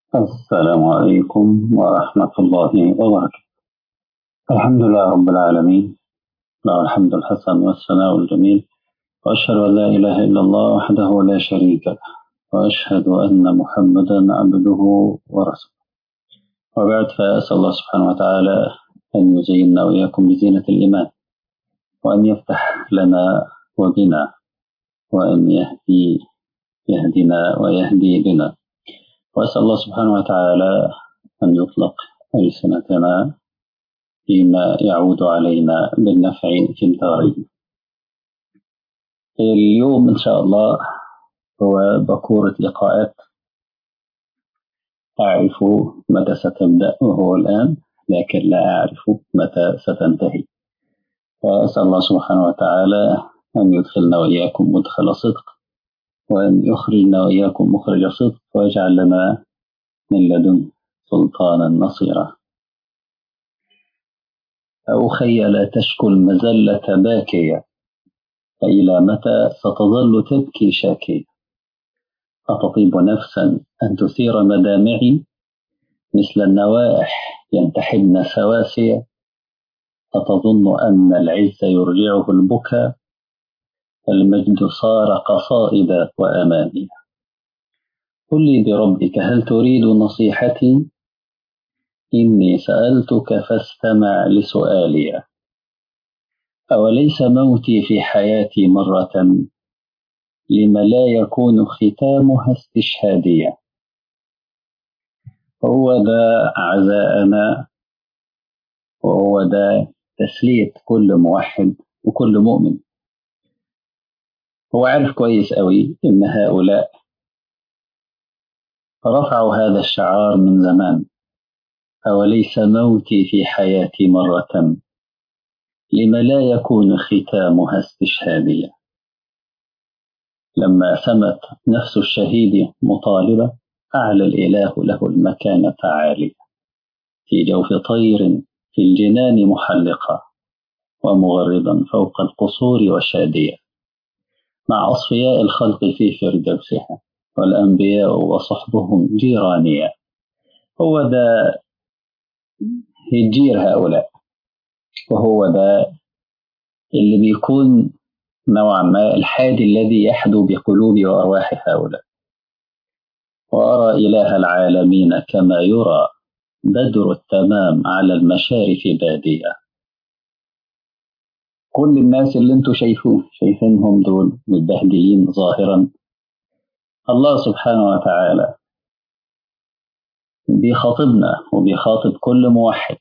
السلام عليكم ورحمة الله وبركاته الحمد لله رب العالمين له الحمد الحسن والثناء الجميل وأشهد أن لا إله إلا الله وحده لا شريك له وأشهد أن محمدا عبده ورسوله وبعد فأسأل الله سبحانه وتعالى أن يزيننا وإياكم بزينة الإيمان وأن يفتح لنا وبنا وأن يهدي يهدنا ويهدي بنا وأسأل الله سبحانه وتعالى أن يطلق ألسنتنا فيما يعود علينا بالنفع في الدارين اليوم إن شاء الله هو بكورة لقاءات أعرف متى ستبدأ وهو الآن لكن لا أعرف متى ستنتهي فأسأل الله سبحانه وتعالى أن يدخلنا وإياكم مدخل صدق وأن يخرجنا وإياكم مخرج صدق ويجعل لنا من لدن سلطانا نصيرا أخي لا تشكو المزلة باكية فإلى متى ستظل تبكي شاكية أتطيب نفسا أن تثير مدامعي مثل النوائح ينتحبن سواسية أتظن أن العز يرجعه البكاء المجد صار قصائد وأماني قل لي بربك هل تريد نصيحتي إني سألتك فاستمع لسؤالي أوليس موتي في حياتي مرة لم لا يكون ختامها استشهاديا هو ده عزاءنا وهو ده تسلية كل موحد وكل مؤمن هو عارف كويس قوي إن هؤلاء رفعوا هذا الشعار من زمان أوليس موتي في حياتي مرة لم لا يكون ختامها استشهاديا لما سمت نفس الشهيد مطالبة أعلى الإله له المكانة عالية في جوف طير في الجنان محلقة ومغردا فوق القصور وشادية مع أصفياء الخلق في فردوسها والأنبياء وصحبهم جيرانية هو ده هجير هؤلاء وهو ده اللي بيكون نوعا ما الحادي الذي يحدو بقلوب وأرواح هؤلاء وأرى إله العالمين كما يرى بدر التمام على المشارف بادية كل الناس اللي انتوا شايفوه شايفينهم دول متبهدلين ظاهرا الله سبحانه وتعالى بيخاطبنا وبيخاطب كل موحد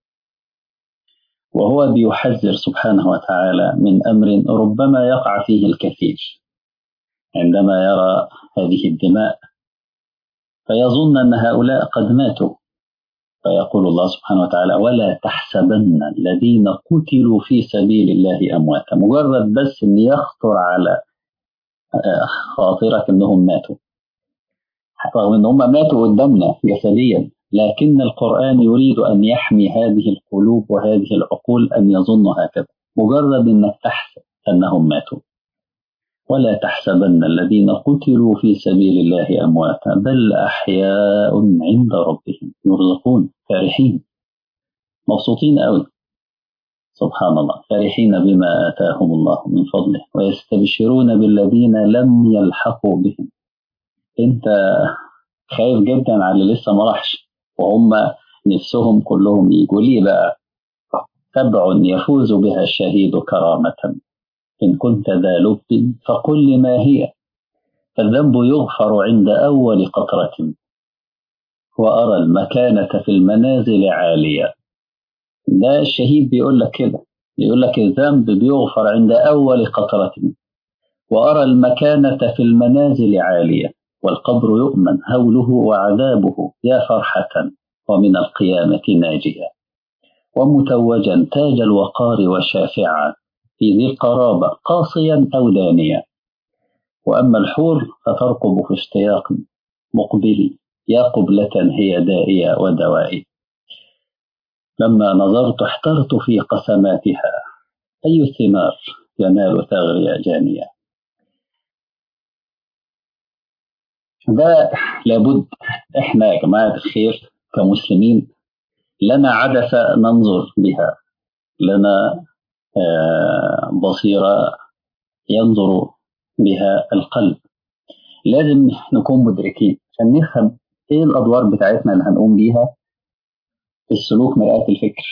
وهو بيحذر سبحانه وتعالى من امر ربما يقع فيه الكثير عندما يرى هذه الدماء فيظن ان هؤلاء قد ماتوا فيقول الله سبحانه وتعالى ولا تحسبن الذين قتلوا في سبيل الله امواتا مجرد بس ان يخطر على خاطرك انهم ماتوا رغم ان هم ماتوا قدامنا جسديا لكن القرآن يريد أن يحمي هذه القلوب وهذه العقول أن يظنوا هكذا مجرد أنك تحسب أنهم ماتوا ولا تحسبن الذين قتلوا في سبيل الله أمواتا بل أحياء عند ربهم يرزقون فرحين مبسوطين أوي سبحان الله فرحين بما آتاهم الله من فضله ويستبشرون بالذين لم يلحقوا بهم أنت خايف جدا على اللي لسه ما راحش وهم نفسهم كلهم يجوا لي بقى تبع يفوز بها الشهيد كرامة إن كنت ذا لب فقل ما هي فالذنب يغفر عند أول قطرة وأرى المكانة في المنازل عالية ده الشهيد بيقول لك كده بيقول لك الذنب بيغفر عند أول قطرة وأرى المكانة في المنازل عالية والقبر يؤمن هوله وعذابه يا فرحة ومن القيامة ناجيا ومتوجا تاج الوقار وشافعا في ذي القرابة قاصيا أو دانيا وأما الحور فترقب في اشتياق مقبلي يا قبلة هي دائية ودوائي لما نظرت احترت في قسماتها أي الثمار ينال ثغري جانيا ده لابد احنا يا جماعة الخير كمسلمين لنا عدسة ننظر بها لنا بصيرة ينظر بها القلب لازم نكون مدركين عشان نفهم ايه الادوار بتاعتنا اللي هنقوم بيها في السلوك مرآة الفكر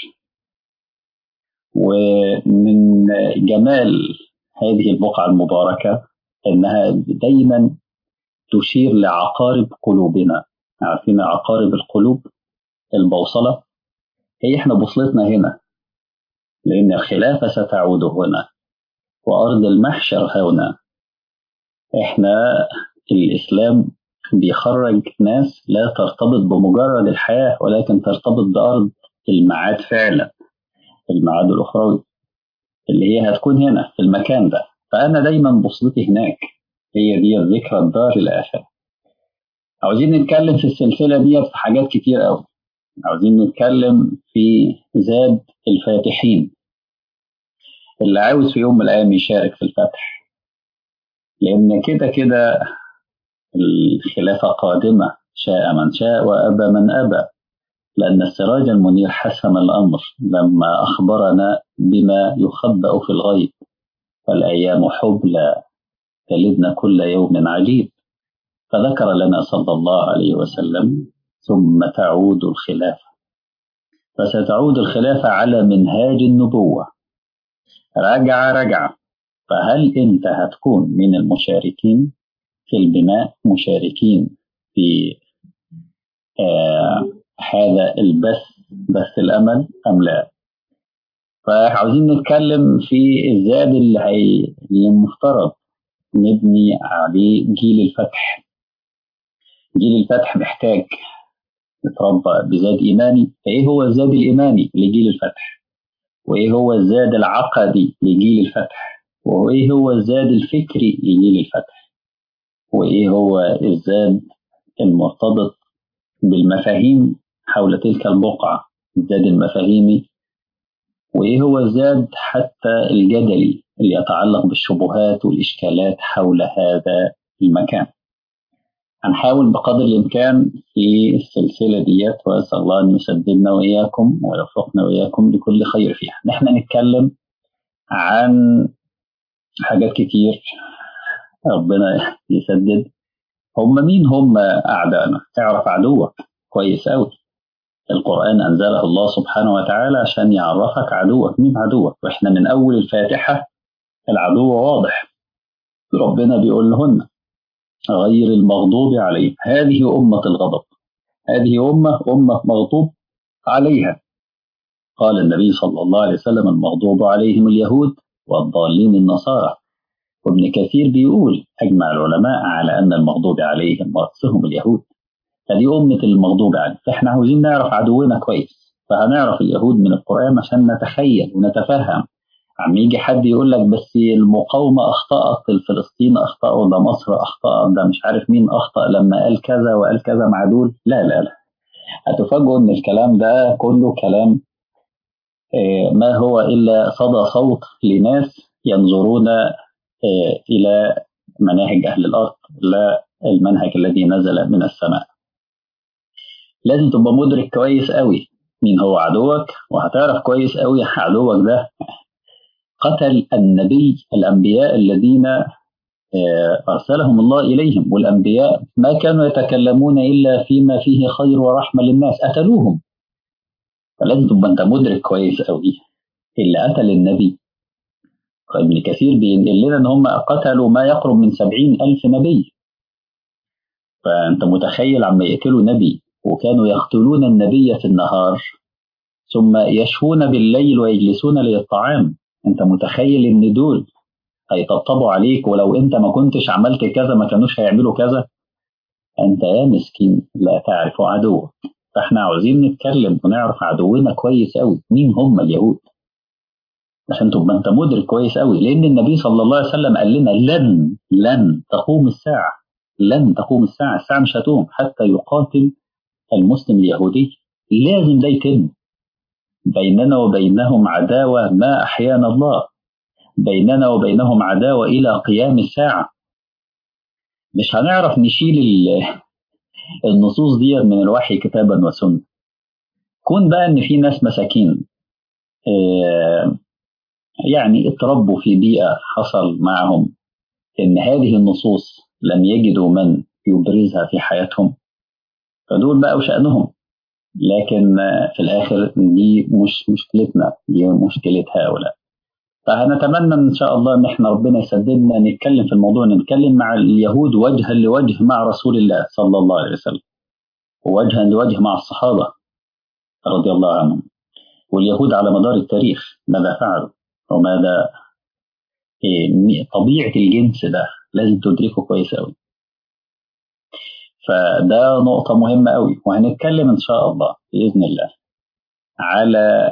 ومن جمال هذه البقعة المباركة انها دايما تشير لعقارب قلوبنا عارفين عقارب القلوب البوصلة هي احنا بوصلتنا هنا لأن الخلافة ستعود هنا وأرض المحشر هنا احنا الإسلام بيخرج ناس لا ترتبط بمجرد الحياة ولكن ترتبط بأرض المعاد فعلا المعاد الأخروي اللي هي هتكون هنا في المكان ده فأنا دايما بوصلتي هناك هي دي الذكرى الدار الآخرة عاوزين نتكلم في السلسلة دي في حاجات كتير قوي عاوزين نتكلم في زاد الفاتحين اللي عاوز في يوم من الأيام يشارك في الفتح لأن كده كده الخلافة قادمة شاء من شاء وأبى من أبى لأن السراج المنير حسم الأمر لما أخبرنا بما يخبأ في الغيب فالأيام حبلى تلدنا كل يوم عجيب فذكر لنا صلى الله عليه وسلم ثم تعود الخلافة فستعود الخلافة على منهاج النبوة رجع رجع فهل أنت هتكون من المشاركين في البناء مشاركين في آه هذا البث بث الأمل أم لا فعاوزين نتكلم في الزاد اللي, هي... اللي المفترض نبني عليه جيل الفتح جيل الفتح محتاج يتربى بزاد إيماني فإيه هو الزاد الإيماني لجيل الفتح وإيه هو الزاد العقدي لجيل الفتح وإيه هو الزاد الفكري لجيل الفتح وإيه هو الزاد المرتبط بالمفاهيم حول تلك البقعة الزاد المفاهيمي وإيه هو الزاد حتى الجدلي اللي يتعلق بالشبهات والإشكالات حول هذا المكان هنحاول بقدر الإمكان في السلسلة ديت وأسأل الله أن يسددنا وإياكم ويوفقنا وإياكم لكل خير فيها نحن نتكلم عن حاجات كتير ربنا يسدد هم مين هم أعدائنا اعرف عدوك كويس أوي القرآن أنزله الله سبحانه وتعالى عشان يعرفك عدوك مين عدوك وإحنا من أول الفاتحة العدو واضح ربنا بيقول لهن غير المغضوب عليهم هذه أمة الغضب هذه أمة أمة مغضوب عليها قال النبي صلى الله عليه وسلم المغضوب عليهم اليهود والضالين النصارى وابن كثير بيقول أجمع العلماء على أن المغضوب عليهم رأسهم اليهود هذه أمة المغضوب عليهم فإحنا عاوزين نعرف عدونا كويس فهنعرف اليهود من القرآن عشان نتخيل ونتفهم عم يجي حد يقول لك بس المقاومة أخطأت فلسطين أخطأوا ده مصر أخطأ ده مش عارف مين أخطأ لما قال كذا وقال كذا مع دول لا لا لا هتفاجئوا إن الكلام ده كله كلام ما هو إلا صدى صوت لناس ينظرون إلى مناهج أهل الأرض لا المنهج الذي نزل من السماء لازم تبقى مدرك كويس قوي مين هو عدوك وهتعرف كويس قوي عدوك ده قتل النبي الأنبياء الذين أرسلهم الله إليهم والأنبياء ما كانوا يتكلمون إلا فيما فيه خير ورحمة للناس قتلوهم فلازم تبقى أنت مدرك كويس قوي اللي قتل النبي ابن كثير بينقل لنا ان هم قتلوا ما يقرب من سبعين ألف نبي فأنت متخيل عما يقتلوا نبي وكانوا يقتلون النبي في النهار ثم يشفون بالليل ويجلسون للطعام انت متخيل ان دول هيطبطبوا عليك ولو انت ما كنتش عملت كذا ما كانوش هيعملوا كذا انت يا مسكين لا تعرف عدوك فاحنا عاوزين نتكلم ونعرف عدونا كويس قوي مين هم اليهود عشان تبقى انت مدرك كويس قوي لان النبي صلى الله عليه وسلم قال لنا لن لن تقوم الساعه لن تقوم الساعه الساعه مش هتقوم حتى يقاتل المسلم اليهودي لازم ده يتم بيننا وبينهم عداوه ما احيانا الله بيننا وبينهم عداوه الى قيام الساعه مش هنعرف نشيل النصوص دي من الوحي كتابا وسنة كون بقى ان في ناس مساكين يعني اتربوا في بيئة حصل معهم ان هذه النصوص لم يجدوا من يبرزها في حياتهم فدول بقى وشأنهم لكن في الآخر دي مش مشكلتنا دي مشكلة هؤلاء فهنتمنى ان شاء الله ان احنا ربنا يسددنا نتكلم في الموضوع نتكلم مع اليهود وجها لوجه مع رسول الله صلى الله عليه وسلم ووجها لوجه مع الصحابه رضي الله عنهم واليهود على مدار التاريخ ماذا فعلوا وماذا إيه طبيعه الجنس ده لازم تدركه كويس قوي فده نقطة مهمة قوي وهنتكلم إن شاء الله بإذن الله على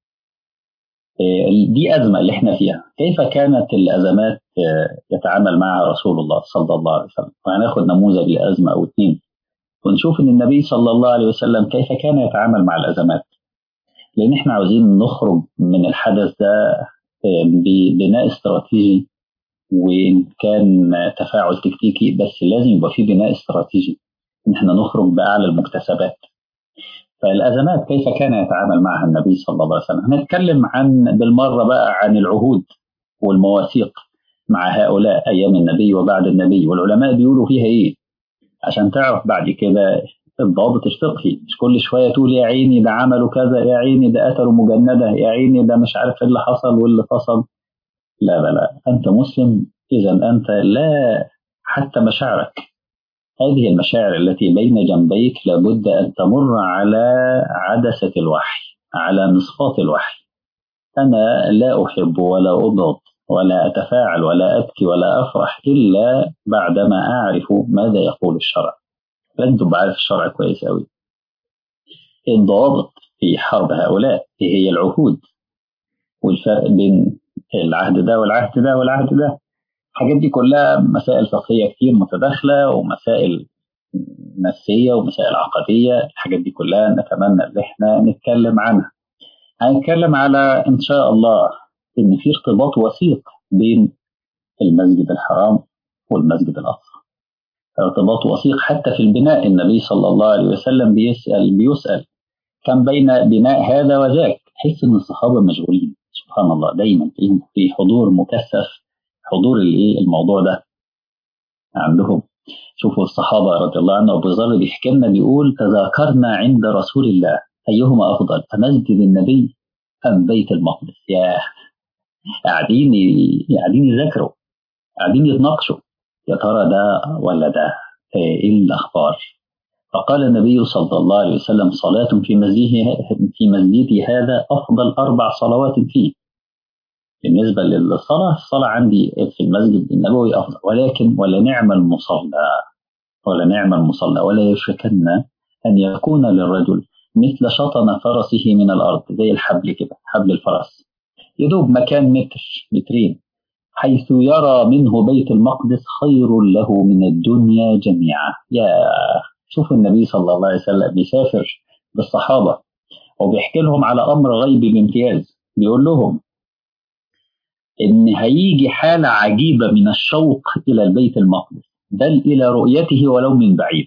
دي أزمة اللي احنا فيها كيف كانت الأزمات يتعامل معها رسول الله صلى الله عليه وسلم وهناخد نموذج لأزمة أو اتنين ونشوف إن النبي صلى الله عليه وسلم كيف كان يتعامل مع الأزمات لأن احنا عاوزين نخرج من الحدث ده ببناء استراتيجي وإن كان تفاعل تكتيكي بس لازم يبقى في بناء استراتيجي إن احنا نخرج بأعلى المكتسبات فالأزمات كيف كان يتعامل معها النبي صلى الله عليه وسلم هنتكلم عن بالمرة بقى عن العهود والمواثيق مع هؤلاء أيام النبي وبعد النبي والعلماء بيقولوا فيها إيه عشان تعرف بعد كده الضابط الفقهي مش كل شوية تقول يا عيني ده عملوا كذا يا عيني ده قتلوا مجندة يا عيني ده مش عارف ايه اللي حصل واللي فصل لا لا لا أنت مسلم إذا أنت لا حتى مشاعرك هذه المشاعر التي بين جنبيك لابد أن تمر على عدسة الوحي على مصفاة الوحي أنا لا أحب ولا أبغض ولا أتفاعل ولا أبكي ولا أفرح إلا بعدما أعرف ماذا يقول الشرع لازم تبقى عارف الشرع كويس أوي الضوابط في حرب هؤلاء هي العهود والفرق بين العهد ده والعهد ده والعهد ده الحاجات دي كلها مسائل فقهيه كتير متداخله ومسائل نفسيه ومسائل عقديه الحاجات دي كلها نتمنى ان احنا نتكلم عنها هنتكلم على ان شاء الله ان في ارتباط وثيق بين المسجد الحرام والمسجد الاقصى ارتباط وثيق حتى في البناء النبي صلى الله عليه وسلم بيسال بيسال كم بين بناء هذا وذاك تحس ان الصحابه مشغولين سبحان الله دايما في حضور مكثف حضور الايه الموضوع ده عندهم شوفوا الصحابه رضي الله عنهم ابو ذر بيحكي لنا بيقول تذاكرنا عند رسول الله ايهما افضل مسجد النبي ام بيت المقدس يا قاعدين قاعدين يذاكروا قاعدين يتناقشوا يا ترى ده ولا ده ايه الاخبار فقال النبي صلى الله عليه وسلم صلاة في مسجده في مسجدي هذا أفضل أربع صلوات فيه بالنسبة للصلاة الصلاة عندي في المسجد النبوي أفضل ولكن ولا نعم المصلى ولا نعم المصلى ولا يشركن أن يكون للرجل مثل شطن فرسه من الأرض زي الحبل كده حبل الفرس يدوب مكان متر مترين حيث يرى منه بيت المقدس خير له من الدنيا جميعا يا شوف النبي صلى الله عليه وسلم بيسافر بالصحابة وبيحكي لهم على أمر غيبي بامتياز بيقول لهم إن هيجي حالة عجيبة من الشوق إلى البيت المقدس بل إلى رؤيته ولو من بعيد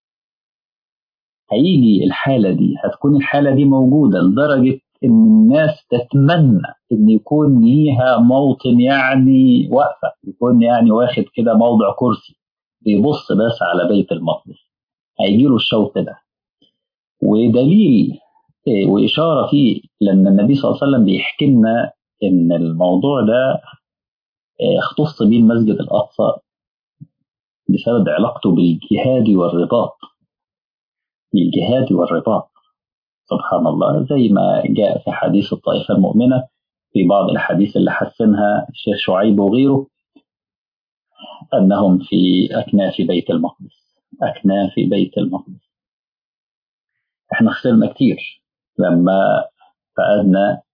هيجي الحالة دي هتكون الحالة دي موجودة لدرجة إن الناس تتمنى إن يكون ليها موطن يعني واقفة يكون يعني واخد كده موضع كرسي بيبص بس على بيت المقدس هيجي له الشوق ده ودليل وإشارة فيه لأن النبي صلى الله عليه وسلم بيحكي لنا إن الموضوع ده اختص به المسجد الأقصى بسبب علاقته بالجهاد والرباط بالجهاد والرباط سبحان الله زي ما جاء في حديث الطائفة المؤمنة في بعض الحديث اللي حسنها الشيخ شعيب وغيره أنهم في أكناف بيت المقدس أكناف بيت المقدس احنا خسرنا كتير لما فقدنا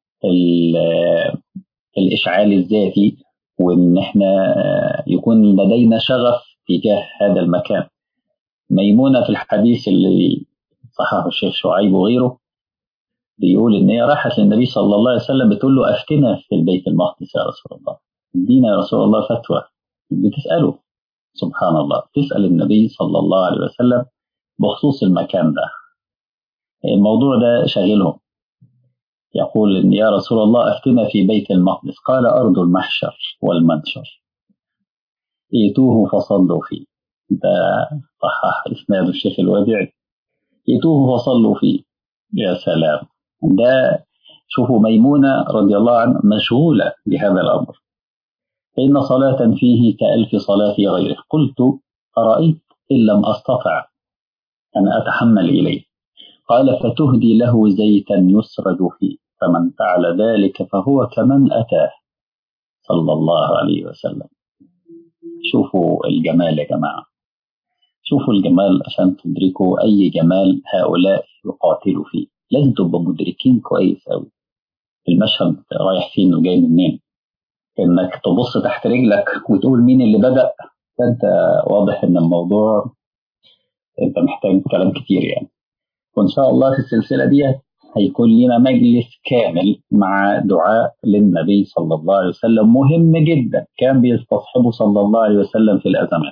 الإشعال الذاتي وإن احنا يكون لدينا شغف تجاه هذا المكان ميمونة في الحديث اللي صححه الشيخ شعيب وغيره بيقول إن هي راحت للنبي صلى الله عليه وسلم بتقول له أفتنا في البيت المقدس يا رسول الله ادينا يا رسول الله فتوى بتسأله سبحان الله تسأل النبي صلى الله عليه وسلم بخصوص المكان ده الموضوع ده شاغلهم يقول إن يا رسول الله أفتنا في بيت المقدس قال أرض المحشر والمنشر ائتوه فصلوا فيه ده صحح إسناد الشيخ الوديع ائتوه فصلوا فيه يا سلام ده شوفوا ميمونة رضي الله عنها مشغولة بهذا الأمر فإن صلاة فيه كألف صلاة في غيره قلت أرأيت إن لم أستطع أن أتحمل إليه قال فتهدي له زيتا يسرد فيه فمن فعل ذلك فهو كمن أتاه صلى الله عليه وسلم شوفوا الجمال يا جماعة شوفوا الجمال عشان تدركوا أي جمال هؤلاء يقاتلوا فيه لازم تبقوا مدركين كويس أوي المشهد رايح فين وجاي منين انك تبص تحت رجلك وتقول مين اللي بدأ فانت واضح ان الموضوع انت محتاج كلام كتير يعني وان شاء الله في السلسله دي هيكون لنا مجلس كامل مع دعاء للنبي صلى الله عليه وسلم مهم جدا كان بيستصحبه صلى الله عليه وسلم في الازمات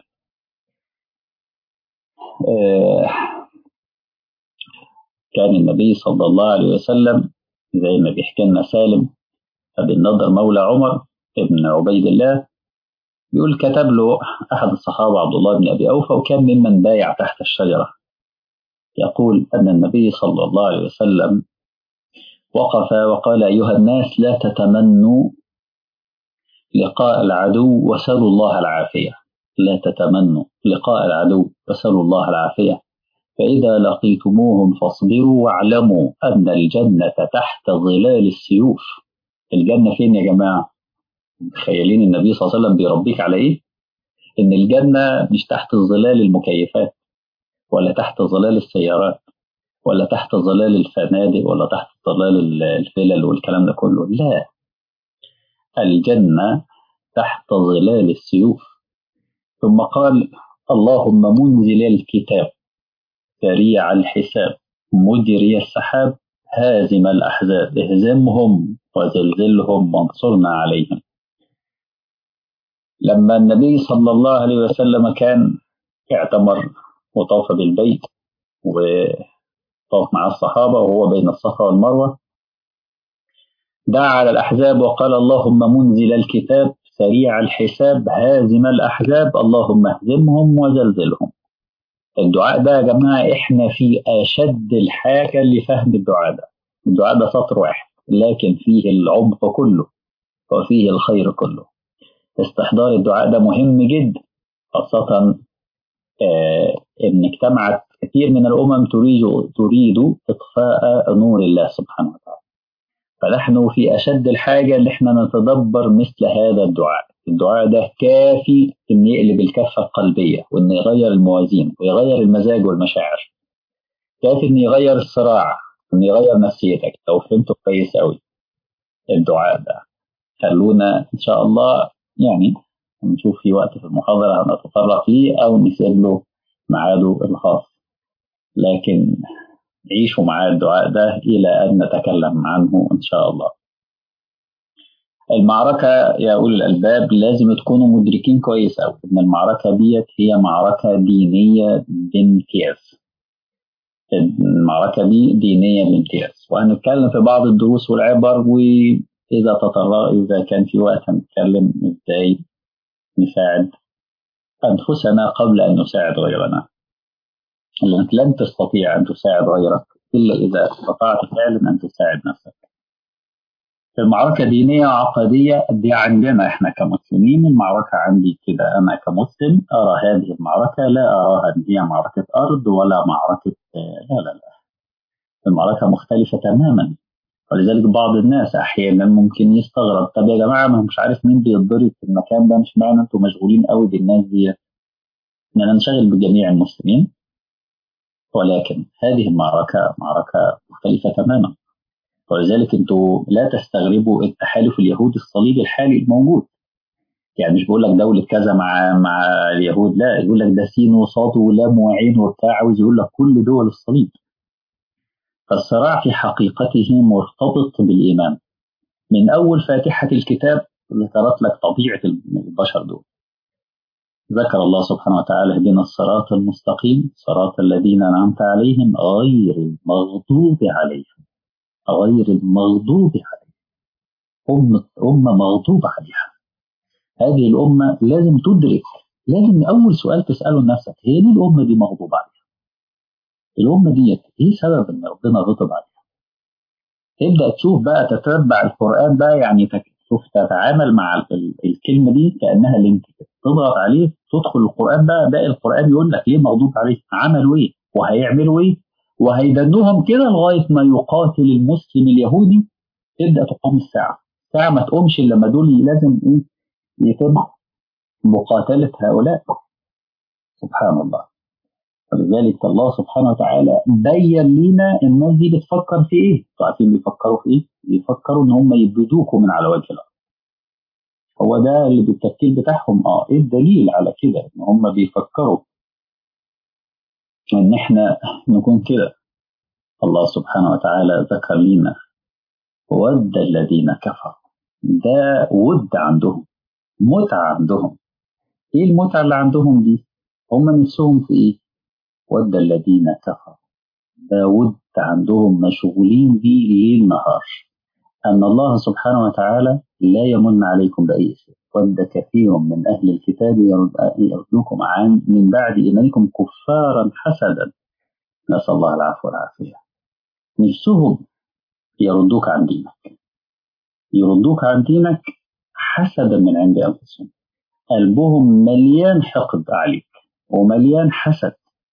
آه كان النبي صلى الله عليه وسلم زي ما بيحكي لنا سالم بن النضر مولى عمر ابن عبيد الله يقول كتب له أحد الصحابة عبد الله بن أبي أوفى وكان ممن بايع تحت الشجرة يقول أن النبي صلى الله عليه وسلم وقف وقال أيها الناس لا تتمنوا لقاء العدو وسلوا الله العافية لا تتمنوا لقاء العدو وسلوا الله العافية فإذا لقيتموهم فاصبروا واعلموا أن الجنة تحت ظلال السيوف الجنة فين يا جماعة متخيلين النبي صلى الله عليه وسلم بيربيك على إيه إن الجنة مش تحت ظلال المكيفات ولا تحت ظلال السيارات ولا تحت ظلال الفنادق ولا تحت ظلال الفلل والكلام ده كله لا الجنة تحت ظلال السيوف ثم قال اللهم منزل الكتاب سريع الحساب مجري السحاب هازم الأحزاب اهزمهم وزلزلهم وانصرنا عليهم لما النبي صلى الله عليه وسلم كان اعتمر وطاف بالبيت وطاف مع الصحابة وهو بين الصفا والمروة دعا على الأحزاب وقال اللهم منزل الكتاب سريع الحساب هازم الأحزاب اللهم اهزمهم وزلزلهم الدعاء ده يا جماعة احنا في أشد الحاجة لفهم الدعاء ده الدعاء ده سطر واحد لكن فيه العمق كله وفيه الخير كله استحضار الدعاء ده مهم جدا خاصة آه إن اجتمعت كثير من الأمم تريد تريد إطفاء نور الله سبحانه وتعالى فنحن في أشد الحاجة إن إحنا نتدبر مثل هذا الدعاء الدعاء ده كافي إن يقلب الكفة القلبية وإن يغير الموازين ويغير المزاج والمشاعر كافي إن يغير الصراع إن يغير نفسيتك لو فهمته كويس أوي الدعاء ده خلونا إن شاء الله يعني نشوف في وقت في المحاضرة هنتطرق فيه أو نسيب له ميعاده الخاص لكن عيشوا مع الدعاء ده إلى أن نتكلم عنه إن شاء الله المعركة يا أولي الألباب لازم تكونوا مدركين كويس أوي إن المعركة ديت هي معركة دينية بامتياز المعركة دي دينية بامتياز وهنتكلم في بعض الدروس والعبر وإذا تطرق إذا كان في وقت هنتكلم إزاي نساعد أنفسنا قبل أن نساعد غيرنا لأنك لن تستطيع أن تساعد غيرك إلا إذا استطعت فعلا أن تساعد نفسك في المعركة دينية وعقدية دي عندنا إحنا كمسلمين المعركة عندي كده أنا كمسلم أرى هذه المعركة لا أراها أن هي معركة أرض ولا معركة لا لا لا المعركة مختلفة تماما ولذلك بعض الناس أحيانا ممكن يستغرب طب يا جماعة ما مش عارف مين بيتضرب في المكان ده مش معنى أنتم مشغولين قوي بالناس دي إننا ننشغل بجميع المسلمين ولكن هذه المعركة معركة مختلفة تماما ولذلك انتوا لا تستغربوا التحالف اليهودي الصليبي الحالي الموجود يعني مش بقول لك دولة كذا مع مع اليهود لا يقول لك ده سين وصاد ولام وعين وبتاع عاوز يقول لك كل دول الصليب فالصراع في حقيقته مرتبط بالإيمان من أول فاتحة الكتاب ذكرت لك طبيعة البشر دول ذكر الله سبحانه وتعالى اهدنا الصراط المستقيم صراط الذين أنعمت عليهم غير المغضوب عليهم غير المغضوب عليهم أمة أمة مغضوب عليها هذه الأمة لازم تدرك لازم أول سؤال تسأله لنفسك هي ليه الأمة دي مغضوب عليها؟ الأمة ديت إيه سبب إن ربنا غضب عليها؟ تبدأ تشوف بقى تتبع القرآن بقى يعني تشوف تتعامل مع الكلمة دي كأنها لينك كده تضغط عليه تدخل القرآن بقى باقي القرآن يقول لك ليه مغضوب عليه عملوا إيه وهيعملوا إيه وهيدنوهم كده لغاية ما يقاتل المسلم اليهودي تبدأ تقوم الساعة الساعة ما تقومش إلا لما دول لازم إيه يتم مقاتلة هؤلاء سبحان الله ولذلك الله سبحانه وتعالى بين لنا الناس دي بتفكر في ايه؟ انتوا عارفين بيفكروا في ايه؟ بيفكروا ان هم يبدوكوا من على وجه الارض. هو ده اللي بالتفكير بتاعهم اه ايه الدليل على كده؟ ان هم بيفكروا ان احنا نكون كده. الله سبحانه وتعالى ذكر لنا ود الذين كفروا ده ود عندهم متعة عندهم ايه المتعة اللي عندهم دي؟ هم نفسهم في ايه؟ ود الذين كفروا ده ود عندهم مشغولين بيه ليل نهار أن الله سبحانه وتعالى لا يمن عليكم بأي شيء ود كثير من أهل الكتاب يردوكم عن من بعد إيمانكم كفارا حسدا نسأل الله العفو والعافية نفسهم يردوك عن دينك يردوك عن دينك حسدا من عند أنفسهم قلبهم مليان حقد عليك ومليان حسد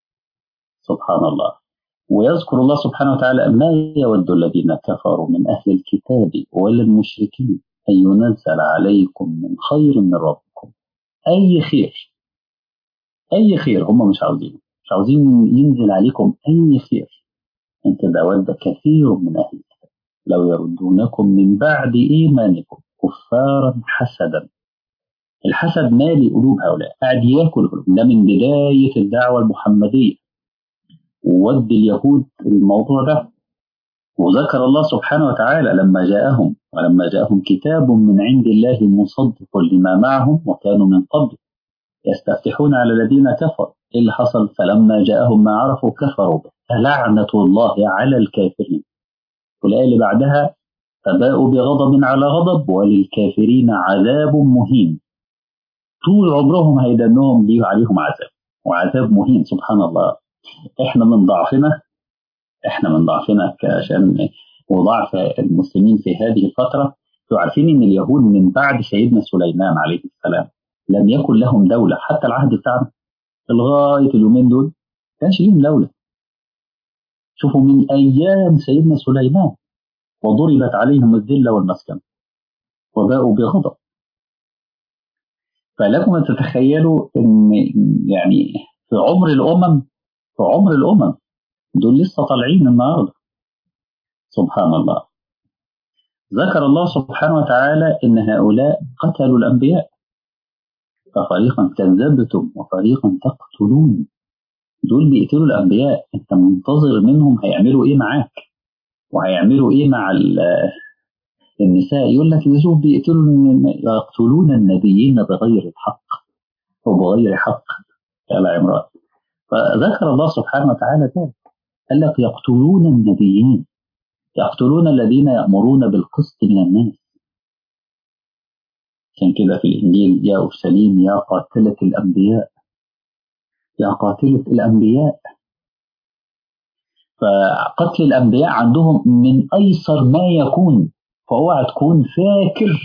سبحان الله ويذكر الله سبحانه وتعالى ما يود الذين كفروا من أهل الكتاب ولا المشركين أن ينزل عليكم من خير من ربكم أي خير أي خير هم مش عاوزينه مش عاوزين ينزل عليكم أي خير إن كده ود كثير من أهل الكتاب لو يردونكم من بعد إيمانكم كفارا حسدا الحسد مالي قلوب هؤلاء قاعد ياكل قلوب ده من بداية الدعوة المحمدية وود اليهود الموضوع ده وذكر الله سبحانه وتعالى لما جاءهم ولما جاءهم كتاب من عند الله مصدق لما معهم وكانوا من قبل يستفتحون على الذين كفروا ايه اللي حصل فلما جاءهم ما عرفوا كفروا به فلعنة الله على الكافرين والآية اللي بعدها فباءوا بغضب على غضب وللكافرين عذاب مهين طول عمرهم هيدنهم ليه عليهم عذاب وعذاب مهين سبحان الله احنا من ضعفنا احنا من ضعفنا عشان وضعف المسلمين في هذه الفترة انتوا عارفين ان اليهود من بعد سيدنا سليمان عليه السلام لم يكن لهم دولة حتى العهد بتاعنا لغاية اليومين دول كانش لهم دولة شوفوا من أيام سيدنا سليمان وضربت عليهم الذلة والمسكن وباءوا بغضب فلكم أن تتخيلوا أن يعني في عمر الأمم في عمر الأمم دول لسه طالعين النهارده سبحان الله ذكر الله سبحانه وتعالى ان هؤلاء قتلوا الانبياء ففريقا كذبتم وفريقا تقتلون دول بيقتلوا الانبياء انت منتظر منهم هيعملوا ايه معاك وهيعملوا ايه مع النساء يقول لك يشوف بيقتلوا يقتلون النبيين بغير الحق وبغير حق قال عمران فذكر الله سبحانه وتعالى ذلك قال لك يقتلون النبيين يقتلون الذين يأمرون بالقسط من الناس عشان كده في الإنجيل يا أورشليم يا قاتلة الأنبياء يا قاتلة الأنبياء فقتل الأنبياء عندهم من أيسر ما يكون فاوعى تكون فاكر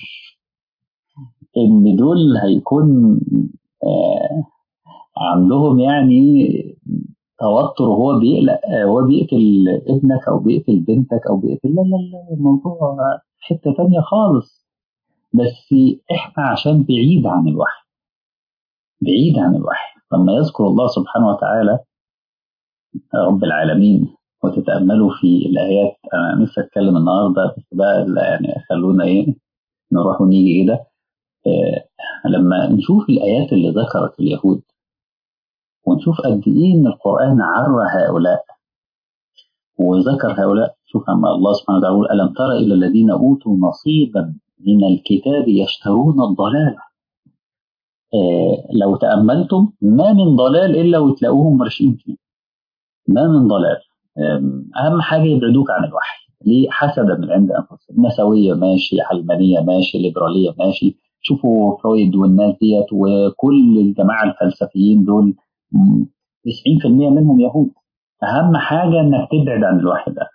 إن دول هيكون آه عندهم يعني توتر وهو بيقلق هو بيقتل ابنك او بيقتل بنتك او بيقتل لا لا لا الموضوع حته تانية خالص بس احنا عشان بعيد عن الوحي بعيد عن الوحي لما يذكر الله سبحانه وتعالى رب العالمين وتتأملوا في الآيات أنا نفسي أتكلم النهاردة بس بقى يعني خلونا إيه نروح ونيجي كده إيه لما نشوف الآيات اللي ذكرت اليهود ونشوف قد ايه ان القران عرى هؤلاء وذكر هؤلاء شوف اما الله سبحانه وتعالى يقول الم تر الى الذين اوتوا نصيبا من الكتاب يشترون الضلاله آه لو تأملتم ما من ضلال إلا وتلاقوهم مرشين فيه ما من ضلال أهم حاجة يبعدوك عن الوحي ليه حسدا من عند أنفسهم نسوية ماشي علمانية ماشي ليبرالية ماشي شوفوا فرويد والناس ديت وكل الجماعة الفلسفيين دول 90% منهم يهود أهم حاجة إنك تبعد عن الوحي ده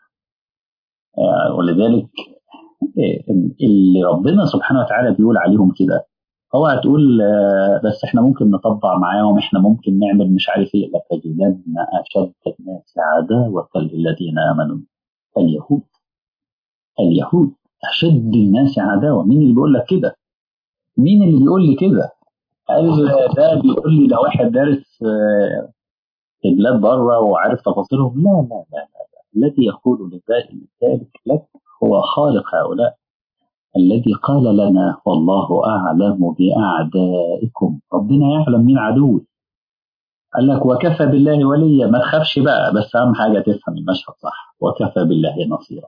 ولذلك اللي ربنا سبحانه وتعالى بيقول عليهم كده هو هتقول بس احنا ممكن نطبع معاهم احنا ممكن نعمل مش عارف ايه لتجدن اشد الناس عداوة للذين امنوا اليهود اليهود اشد الناس عداوة مين اللي بيقول لك كده؟ مين اللي بيقول لي كده؟ قال ده بيقول لي ده واحد دارس في بلاد بره وعارف تفاصيلهم لا لا لا لا الذي يقول لذلك لك هو خالق هؤلاء الذي قال لنا والله أعلم بأعدائكم ربنا يعلم مين عدوي قال لك وكفى بالله وليا ما تخافش بقى بس أهم حاجة تفهم المشهد صح وكفى بالله نصيرا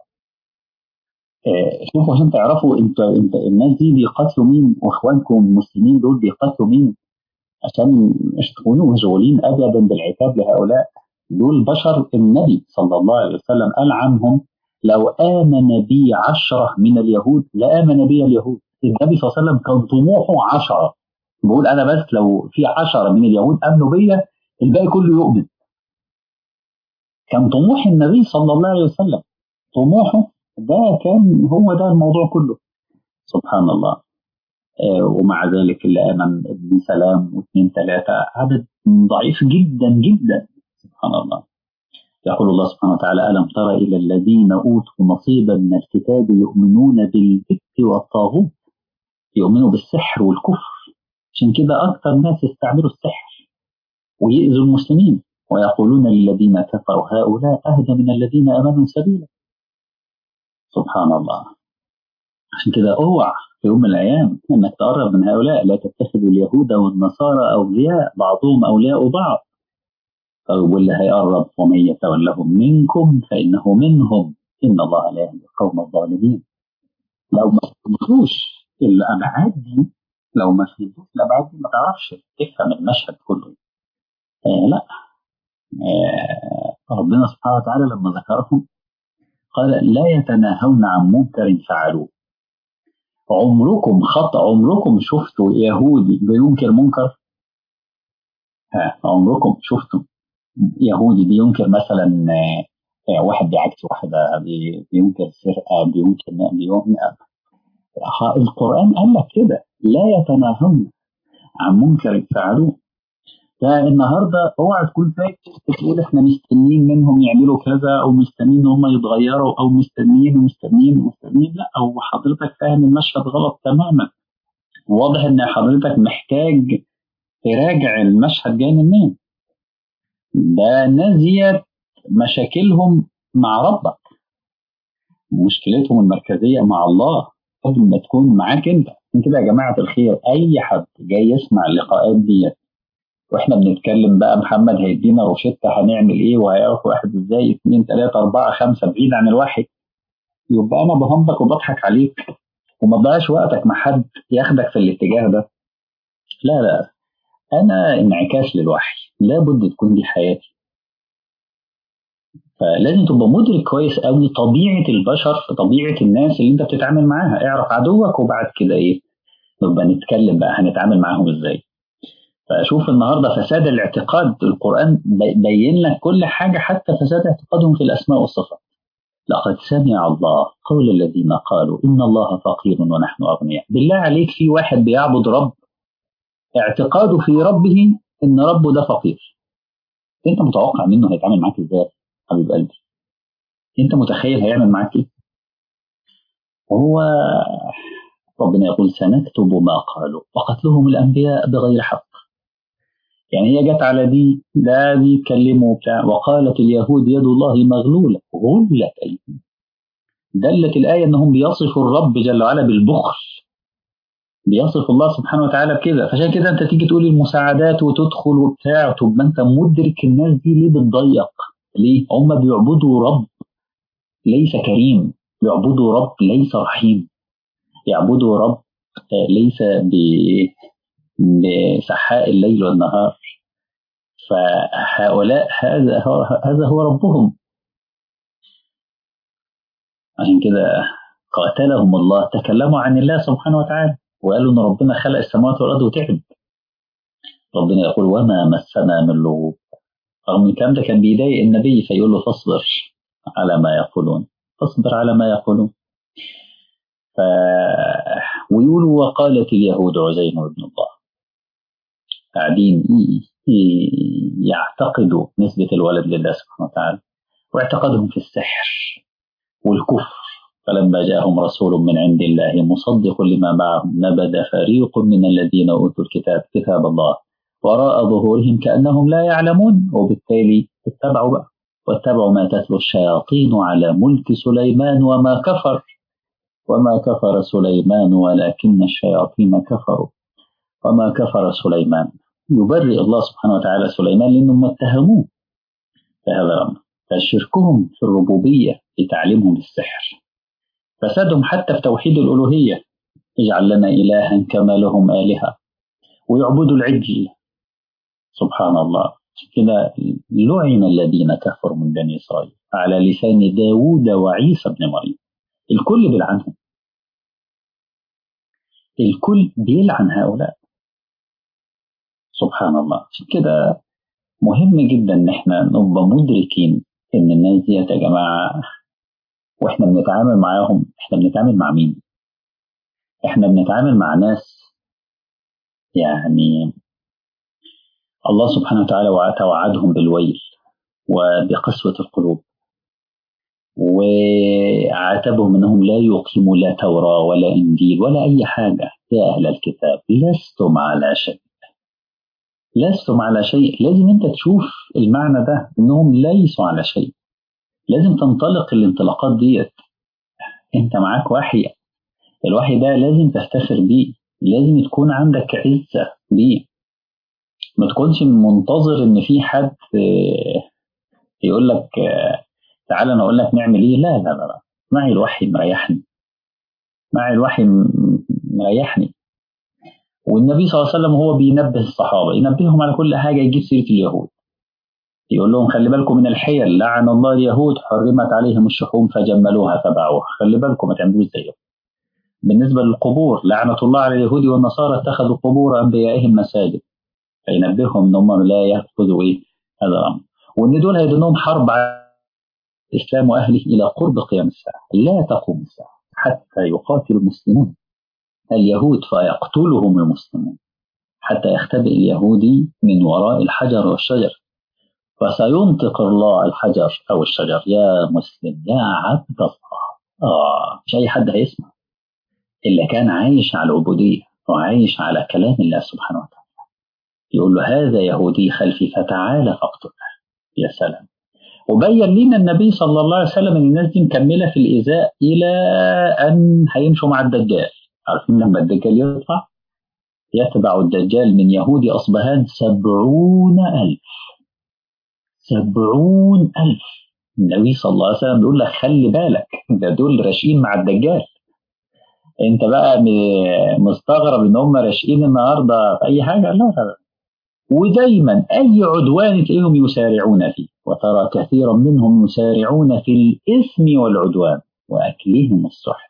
شوفوا عشان تعرفوا انت انت الناس دي بيقاتلوا مين واخوانكم المسلمين دول بيقاتلوا مين عشان مش تكونوا مشغولين ابدا بالعتاب لهؤلاء دول بشر النبي صلى الله عليه وسلم قال عنهم لو آمن بي عشرة من اليهود لآمن بي اليهود النبي صلى الله عليه وسلم كان طموحه عشرة بيقول أنا بس لو في عشرة من اليهود آمنوا بيا الباقي كله يؤمن كان طموح النبي صلى الله عليه وسلم طموحه ده كان هو ده الموضوع كله سبحان الله آه ومع ذلك اللي آمن ابن سلام واثنين ثلاثة عدد ضعيف جدا جدا سبحان الله يقول الله سبحانه وتعالى ألم تر إلى الذين أوتوا نصيبا من الكتاب يؤمنون بالجبت والطاغوت يؤمنوا بالسحر والكفر عشان كده أكثر الناس يستعملوا السحر ويؤذوا المسلمين ويقولون للذين كفروا هؤلاء أهدى من الذين آمنوا سبيلا سبحان الله عشان كده اوعى في يوم من الأيام إنك تقرب من هؤلاء لا تتخذوا اليهود والنصارى أولياء بعضهم أولياء بعض واللي هيقرب ومن يتولهم منكم فإنه منهم إن الله لا يهدي القوم الظالمين لو ما فهمتوش الأبعاد دي لو ما فهمتوش الأبعاد دي ما تعرفش تفهم المشهد كله آه لا آه ربنا سبحانه وتعالى لما ذكرهم قال لا يتناهون عن منكر فعلوه عمركم خطأ عمركم شفتوا يهودي بينكر منكر ها عمركم شفتوا يهودي بينكر مثلا واحد بيعكس واحدة بينكر سرقة بينكر بينكر القرآن قال لك كده لا يتناهون عن منكر فعلوه فالنهارده اوعى تكون فاكر تقول احنا مستنيين منهم يعملوا كذا او مستنيين ان هم يتغيروا او مستنيين ومستنيين ومستنيين لا او حضرتك فاهم المشهد غلط تماما واضح ان حضرتك محتاج تراجع المشهد جاي منين ده الناس ديت مشاكلهم مع ربك مشكلتهم المركزيه مع الله قبل ما تكون معاك انت عشان كده يا جماعه الخير اي حد جاي يسمع اللقاءات ديت واحنا بنتكلم بقى محمد هيدينا روشته هنعمل ايه وهيعرف واحد ازاي اثنين ثلاثه اربعه خمسه بعيد عن الواحد يبقى انا بهمبك وبضحك عليك وما تضيعش وقتك مع حد ياخدك في الاتجاه ده لا لا انا انعكاس للوحي لابد تكون دي حياتي فلازم تبقى مدرك كويس قوي طبيعه البشر طبيعه الناس اللي انت بتتعامل معاها اعرف عدوك وبعد كده ايه نبقى نتكلم بقى هنتعامل معاهم ازاي فشوف النهارده فساد الاعتقاد القرآن بين لك كل حاجة حتى فساد اعتقادهم في الأسماء والصفات لقد سمع الله قول الذين قالوا إن الله فقير ونحن أغنياء بالله عليك في واحد بيعبد رب اعتقاده في ربه إن ربه ده فقير أنت متوقع منه هيتعامل معاك إزاي حبيب قلبي أنت متخيل هيعمل معاك إيه وهو ربنا يقول سنكتب ما قالوا وقتلهم الأنبياء بغير حق يعني هي جت على دي ده بيتكلموا بتاع وقالت اليهود يد الله مغلولة غلت أيديهم دلت الآية أنهم بيصفوا الرب جل وعلا بالبخل بيصف الله سبحانه وتعالى بكده فعشان كده أنت تيجي تقول المساعدات وتدخل وبتاع طب ما أنت مدرك الناس دي ليه بتضيق ليه هم بيعبدوا رب ليس كريم بيعبدوا رب ليس رحيم يعبدوا رب ليس ب لسحاء الليل والنهار فهؤلاء هذا هو هذا هو ربهم عشان كده قاتلهم الله تكلموا عن الله سبحانه وتعالى وقالوا ان ربنا خلق السماوات والارض وتعب ربنا يقول وما مسنا من لغوب رغم الكلام ده كان بيضايق النبي فيقول له فاصبر على ما يقولون فاصبر على ما يقولون ف... ويقولوا وقالت اليهود عزير ابن الله قاعدين يعتقدوا نسبة الولد لله سبحانه وتعالى واعتقادهم في السحر والكفر فلما جاءهم رسول من عند الله مصدق لما معهم نبذ فريق من الذين أوتوا الكتاب كتاب الله وراء ظهورهم كأنهم لا يعلمون وبالتالي اتبعوا بقى واتبعوا ما تتلو الشياطين على ملك سليمان وما كفر وما كفر سليمان ولكن الشياطين كفروا وما كفر سليمان يبرئ الله سبحانه وتعالى سليمان لأنهم اتهموه بهذا الأمر فشركهم في الربوبية لتعليمهم السحر فسادهم حتى في توحيد الألوهية اجعل لنا إلها كما لهم آلهة ويعبدوا العجل سبحان الله كده لعن الذين كفروا من بني إسرائيل على لسان داود وعيسى بن مريم الكل بيلعنهم الكل بيلعن هؤلاء سبحان الله عشان كده مهم جدا ان احنا نبقى مدركين ان الناس ديت يا جماعه واحنا بنتعامل معاهم احنا بنتعامل مع مين؟ احنا بنتعامل مع ناس يعني الله سبحانه وتعالى توعدهم بالويل وبقسوة القلوب وعاتبهم انهم لا يقيموا لا توراة ولا انجيل ولا اي حاجة يا اهل الكتاب لستم على شيء لستم على شيء لازم انت تشوف المعنى ده انهم ليسوا على شيء لازم تنطلق الانطلاقات ديت انت معاك وحي الوحي ده لازم تفتخر بيه لازم تكون عندك عزة بيه ما تكونش منتظر ان في حد يقول لك تعالى انا اقول لك نعمل ايه لا لا لا معي الوحي مريحني معي الوحي مريحني والنبي صلى الله عليه وسلم هو بينبه الصحابه ينبههم على كل حاجه يجيب سيره اليهود يقول لهم خلي بالكم من الحيل لعن الله اليهود حرمت عليهم الشحوم فجملوها فباعوها خلي بالكم ما تعملوش زيهم بالنسبه للقبور لعنه الله على اليهود والنصارى اتخذوا قبور انبيائهم مساجد فينبههم ان هم لا ياخذوا ايه هذا الامر وان دول هيدنهم حرب على الاسلام واهله الى قرب قيام الساعه لا تقوم الساعه حتى يقاتل المسلمون اليهود فيقتلهم المسلمون حتى يختبئ اليهودي من وراء الحجر والشجر فسينطق الله الحجر او الشجر يا مسلم يا عبد الله اه مش اي حد هيسمع الا كان عايش على العبوديه وعايش على كلام الله سبحانه وتعالى يقول له هذا يهودي خلفي فتعالى فاقتله يا سلام وبين لنا النبي صلى الله عليه وسلم ان الناس دي مكمله في الايذاء الى ان هيمشوا مع الدجال عارفين لما الدجال يطلع يتبع الدجال من يهود اصبهان سبعون الف سبعون الف النبي صلى الله عليه وسلم بيقول لك خلي بالك ده دول راشقين مع الدجال انت بقى مستغرب ان هم راشقين النهارده في اي حاجه لا لا ودايما اي عدوان تلاقيهم يسارعون فيه وترى كثيرا منهم يسارعون في الاثم والعدوان واكلهم السحت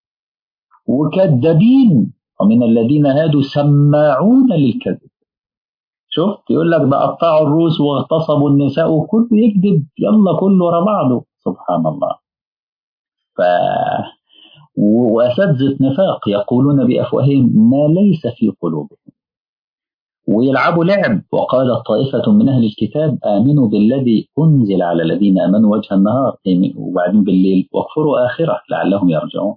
وكذابين ومن الذين هادوا سماعون للكذب شفت يقول لك ده قطعوا الروس واغتصبوا النساء وكله يكذب يلا كله ورا بعضه سبحان الله ف واساتذه نفاق يقولون بافواههم ما ليس في قلوبهم ويلعبوا لعب وقالت طائفة من أهل الكتاب آمنوا بالذي أنزل على الذين آمنوا وجه النهار وبعدين بالليل واكفروا آخرة لعلهم يرجعون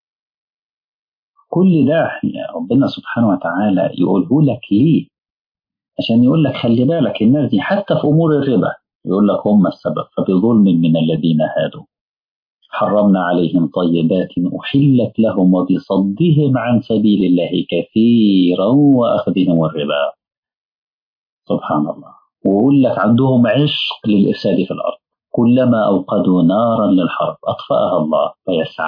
كل ده ربنا سبحانه وتعالى يقوله لك ليه عشان يقول لك خلي بالك الناس دي حتى في أمور الربا يقول لك هم السبب فبظلم من الذين هادوا حرمنا عليهم طيبات أحلت لهم وبصدهم عن سبيل الله كثيرا وأخذهم الربا سبحان الله ويقول لك عندهم عشق للإفساد في الأرض كلما أوقدوا نارا للحرب أطفأها الله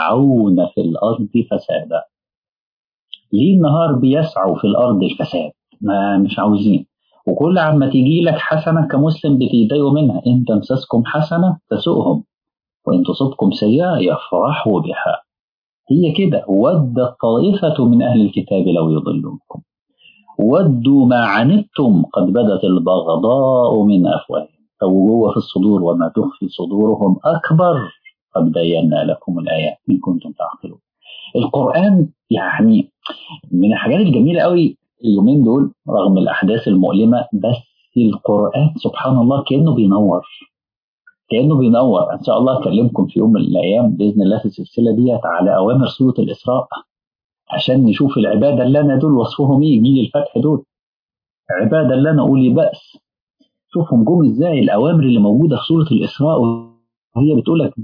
فيسعون في الأرض فسادا ليه النهار بيسعوا في الأرض الفساد ما مش عاوزين وكل عما تيجي لك حسنة كمسلم بتضايقوا منها إن تمسسكم حسنة تسؤهم وإن تصبكم سيئة يفرحوا بها هي كده ودت طائفة من أهل الكتاب لو يضلونكم ودوا ما عنتم قد بدت البغضاء من أفواههم أو جوه في الصدور وما تخفي صدورهم أكبر قد بينا لكم الآيات إن كنتم تعقلون القرآن يعني من الحاجات الجميلة قوي اليومين دول رغم الأحداث المؤلمة بس القرآن سبحان الله كأنه بينور كأنه بينور إن شاء الله أكلمكم في يوم من الأيام بإذن الله في السلسلة ديت على أوامر سورة الإسراء عشان نشوف العبادة اللي أنا دول وصفهم إيه جيل الفتح دول عبادة اللي أنا أولي بأس شوفهم جم إزاي الأوامر اللي موجودة في سورة الإسراء وهي بتقول لك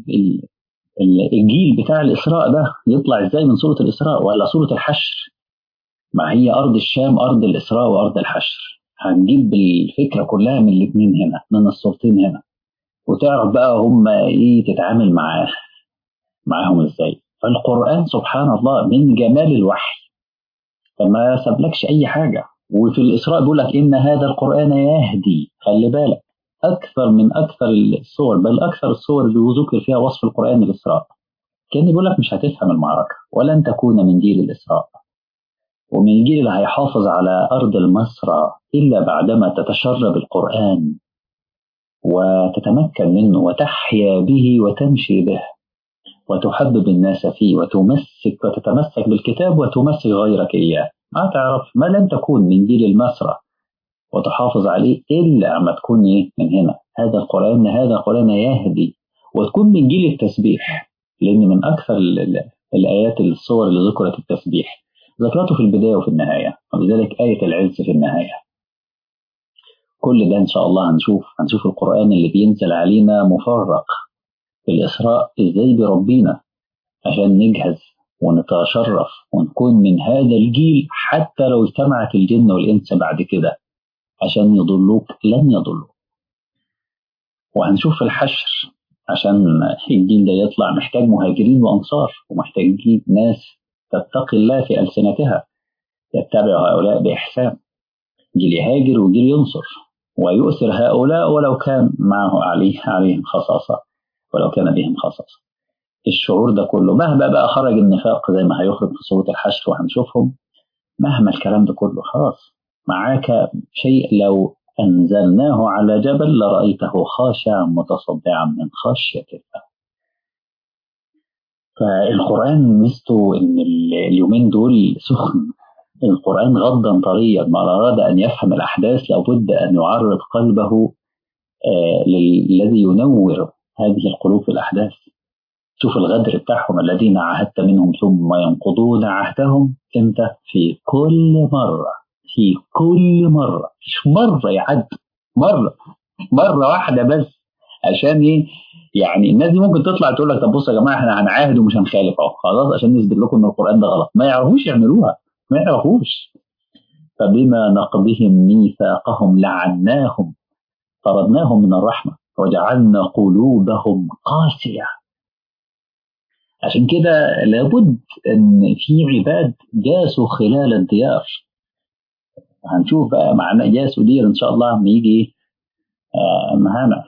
الجيل بتاع الإسراء ده يطلع إزاي من سورة الإسراء ولا سورة الحشر ما هي أرض الشام أرض الإسراء وأرض الحشر هنجيب الفكرة كلها من الاثنين هنا من الصورتين هنا وتعرف بقى هم إيه تتعامل معاه معاهم إزاي فالقرآن سبحان الله من جمال الوحي فما سابلكش أي حاجة وفي الإسراء بيقول لك إن هذا القرآن يهدي خلي بالك أكثر من أكثر الصور بل أكثر الصور اللي ذكر فيها وصف القرآن الإسراء كان بيقول لك مش هتفهم المعركة ولن تكون من جيل الإسراء ومن الجيل اللي هيحافظ على أرض المسرى إلا بعدما تتشرب القرآن وتتمكن منه وتحيا به وتمشي به وتحبب الناس فيه وتمسك وتتمسك بالكتاب وتمسك غيرك إياه ما تعرف ما لن تكون من جيل المسرى وتحافظ عليه إلا ما تكون إيه من هنا هذا القرآن هذا القرآن يهدي وتكون من جيل التسبيح لأن من أكثر الآيات الصور اللي ذكرت التسبيح ذكرته في البداية وفي النهاية ولذلك آية العز في النهاية كل ده إن شاء الله هنشوف هنشوف القرآن اللي بينزل علينا مفرق في الإسراء إزاي بربينا عشان نجهز ونتشرف ونكون من هذا الجيل حتى لو اجتمعت الجن والإنس بعد كده عشان يضلوك لن يضلوك وهنشوف في الحشر عشان الجيل ده يطلع محتاج مهاجرين وأنصار ومحتاج ناس تتقي الله في ألسنتها يتبع هؤلاء بإحسان جيل يهاجر وجيل ينصر ويؤثر هؤلاء ولو كان معه عليه عليهم خصاصة ولو كان بهم خصاصة الشعور ده كله مهما بقى خرج النفاق زي ما هيخرج في صورة الحشر وهنشوفهم مهما الكلام ده كله خلاص معاك شيء لو أنزلناه على جبل لرأيته خاشعا متصدعا من خشية الله فالقرآن ميزته إن اليومين دول سخن القرآن غضا طريا من أراد أن يفهم الأحداث لابد أن يعرض قلبه آه للذي ينور هذه القلوب في الأحداث شوف الغدر بتاعهم الذين عاهدت منهم ثم ينقضون عهدهم امتى في كل مرة في كل مرة مش مرة يعد مرة مرة واحدة بس عشان ايه يعني الناس دي ممكن تطلع تقول لك طب بصوا يا جماعه احنا هنعاهد ومش هنخالف اهو خلاص عشان نثبت لكم ان القران ده غلط ما يعرفوش يعملوها ما يعرفوش فبما نقضهم ميثاقهم لعناهم طردناهم من الرحمه وجعلنا قلوبهم قاسيه عشان كده لابد ان في عباد جاسوا خلال الديار هنشوف بقى معنى جاسوا دير ان شاء الله لما يجي آه معانا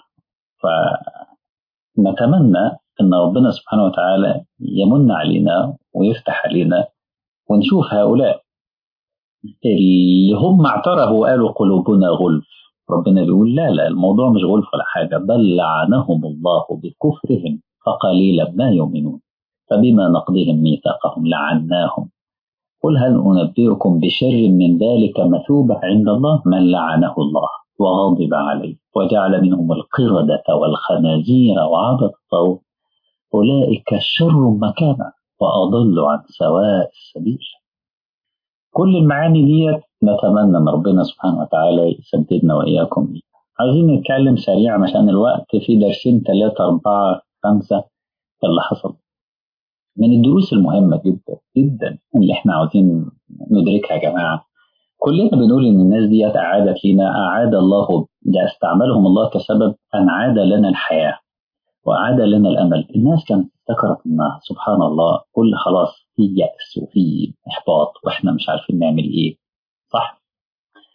فنتمنى ان ربنا سبحانه وتعالى يمن علينا ويفتح علينا ونشوف هؤلاء اللي هم اعترفوا وقالوا قلوبنا غلف ربنا بيقول لا لا الموضوع مش غلف ولا حاجه بل لعنهم الله بكفرهم فقليلا ما يؤمنون فبما نقضهم ميثاقهم لعناهم قل هل أنبئكم بشر من ذلك مثوبة عند الله من لعنه الله وغضب عليه وجعل منهم القردة والخنازير وعبد الطاغوت أولئك شر مكانا وأضل عن سواء السبيل كل المعاني دي نتمنى من ربنا سبحانه وتعالى يسددنا وإياكم بيها عايزين نتكلم سريعا عشان الوقت في درسين ثلاثة أربعة خمسة اللي حصل من الدروس المهمة جدا جدا اللي احنا عاوزين ندركها يا جماعة كلنا بنقول ان الناس دي اعادت لنا اعاد الله ده استعملهم الله كسبب ان عاد لنا الحياه واعاد لنا الامل الناس كانت افتكرت ان سبحان الله كل خلاص في يأس وفي احباط واحنا مش عارفين نعمل ايه صح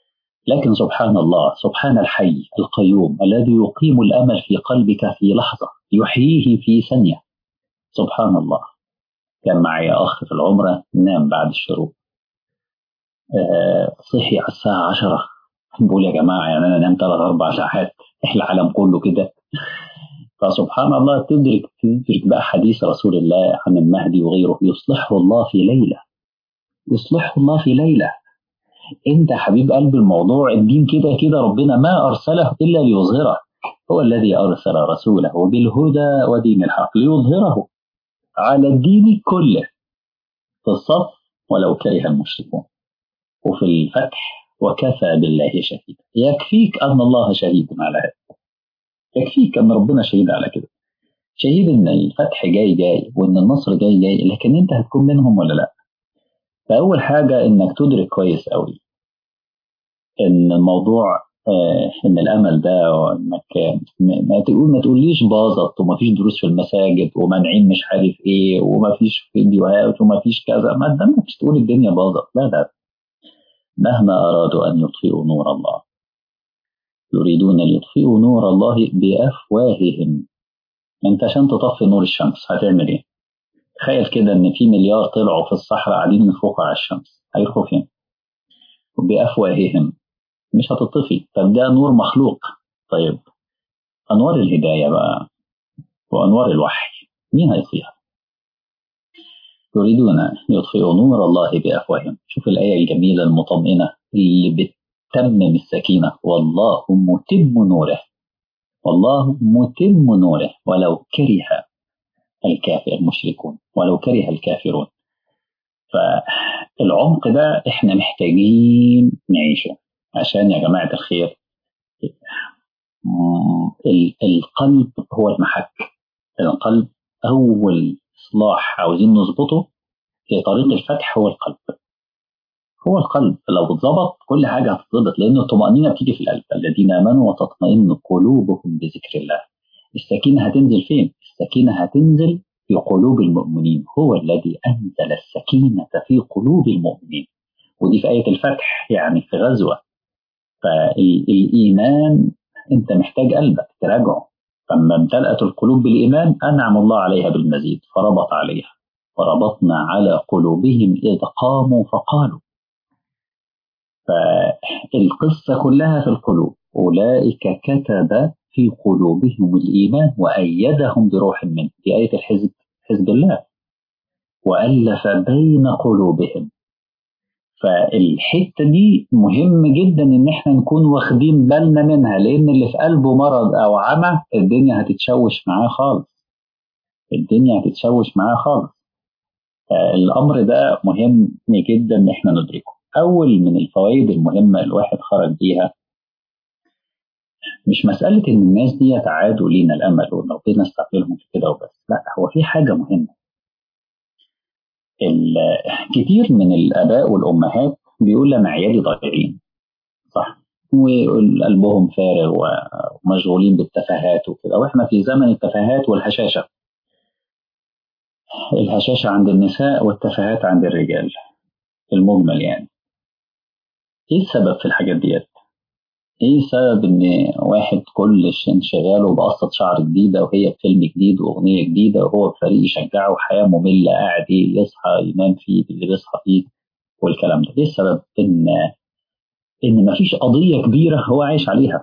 لكن سبحان الله سبحان الحي القيوم الذي يقيم الامل في قلبك في لحظه يحييه في ثانيه سبحان الله كان معي اخ في العمره نام بعد الشروق آه صحي على الساعه 10 بقول يا جماعه يعني انا نام ثلاث اربع ساعات العالم كله كده فسبحان الله تدرك تدرك بقى حديث رسول الله عن المهدي وغيره يصلحه الله في ليله يصلحه الله في ليله انت حبيب قلب الموضوع الدين كده كده ربنا ما ارسله الا ليظهره هو الذي ارسل رسوله بالهدى ودين الحق ليظهره على الدين كله في الصف ولو كره المشركون وفي الفتح وكفى بالله شهيدا يكفيك ان الله شهيد على هذا يكفيك ان ربنا شهيد على كده شهيد ان الفتح جاي جاي وان النصر جاي جاي لكن انت هتكون منهم ولا لا فاول حاجه انك تدرك كويس قوي ان الموضوع آه ان الامل ده وانك ما تقول ما تقوليش باظت وما فيش دروس في المساجد ومانعين مش عارف ايه وما فيش فيديوهات وما فيش كذا ما تدمكش تقول الدنيا باظت لا لا مهما ارادوا ان يطفئوا نور الله يريدون ليطفئوا نور الله بافواههم انت عشان تطفي نور الشمس هتعمل ايه؟ تخيل كده ان في مليار طلعوا في الصحراء قاعدين ينفخوا على الشمس هيروحوا فين؟ بافواههم مش هتطفي طب ده نور مخلوق طيب انوار الهدايه بقى وانوار الوحي مين هيطفيها؟ يريدون يطفئوا نور الله بافواههم شوف الايه الجميله المطمئنه اللي بتتمم السكينه والله متم نوره والله متم نوره ولو كره الكافر المشركون ولو كره الكافرون فالعمق ده احنا محتاجين نعيشه عشان يا جماعة الخير القلب هو المحك القلب أول إصلاح عاوزين نظبطه في طريق الفتح هو القلب هو القلب لو اتظبط كل حاجة هتتظبط لأن الطمأنينة بتيجي في القلب الذين آمنوا وتطمئن قلوبهم بذكر الله السكينة هتنزل فين؟ السكينة هتنزل في قلوب المؤمنين هو الذي أنزل السكينة في قلوب المؤمنين ودي في آية الفتح يعني في غزوة فالإيمان أنت محتاج قلبك تراجعه فلما امتلأت القلوب بالإيمان أنعم الله عليها بالمزيد فربط عليها وربطنا على قلوبهم إذ قاموا فقالوا فالقصة كلها في القلوب أولئك كتب في قلوبهم الإيمان وأيدهم بروح منه في آية الحزب حزب الله وألف بين قلوبهم فالحتة دي مهم جدا إن احنا نكون واخدين بالنا منها لأن اللي في قلبه مرض أو عمى الدنيا هتتشوش معاه خالص الدنيا هتتشوش معاه خالص فالأمر ده مهم جدا إن احنا ندركه أول من الفوائد المهمة الواحد خرج بيها مش مسألة إن الناس دي تعادوا لينا الأمل وإن ربنا استقبلهم في كده وبس، لا هو في حاجة مهمة. كتير من الآباء والأمهات بيقول أنا عيالي ضايعين. صح؟ وقلبهم فارغ ومشغولين بالتفاهات وكده، وإحنا في زمن التفاهات والهشاشة. الهشاشة عند النساء والتفاهات عند الرجال. المجمل يعني. إيه السبب في الحاجات ديت؟ ايه سبب ان واحد كل انشغاله بقصة شعر جديدة وهي بفيلم جديد واغنية جديدة وهو بفريق يشجعه وحياة مملة قاعد يصحى ينام فيه اللي بيصحى فيه والكلام ده ايه السبب ان ان مفيش قضية كبيرة هو عايش عليها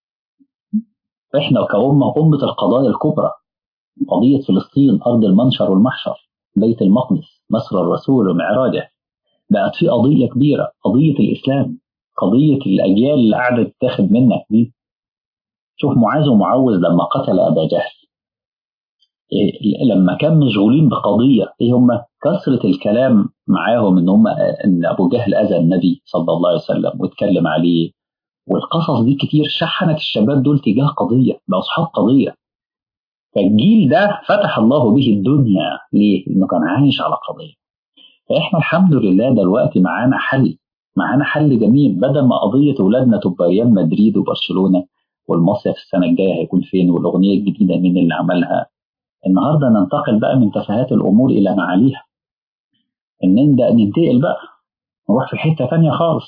احنا كأمة أمة القضايا الكبرى قضية فلسطين أرض المنشر والمحشر بيت المقدس مصر الرسول ومعراجه بقت في قضية كبيرة قضية الإسلام قضية الأجيال اللي قاعدة تتاخد منك دي شوف معاذ ومعوذ لما قتل أبا جهل إيه لما كانوا مشغولين بقضية إيه هم كثرة الكلام معاهم إن هم إن أبو جهل أذى النبي صلى الله عليه وسلم واتكلم عليه والقصص دي كتير شحنت الشباب دول تجاه قضية بأصحاب قضية فالجيل ده فتح الله به الدنيا ليه؟ لأنه كان عايش على قضية فإحنا الحمد لله دلوقتي معانا حل معانا حل جميل بدل ما قضية أولادنا تبقى أيام مدريد وبرشلونة والمصيف السنة الجاية هيكون فين والأغنية الجديدة مين اللي عملها النهاردة ننتقل بقى من تفاهات الأمور إلى معاليها إن نبدأ ننتقل بقى نروح في حتة تانية خالص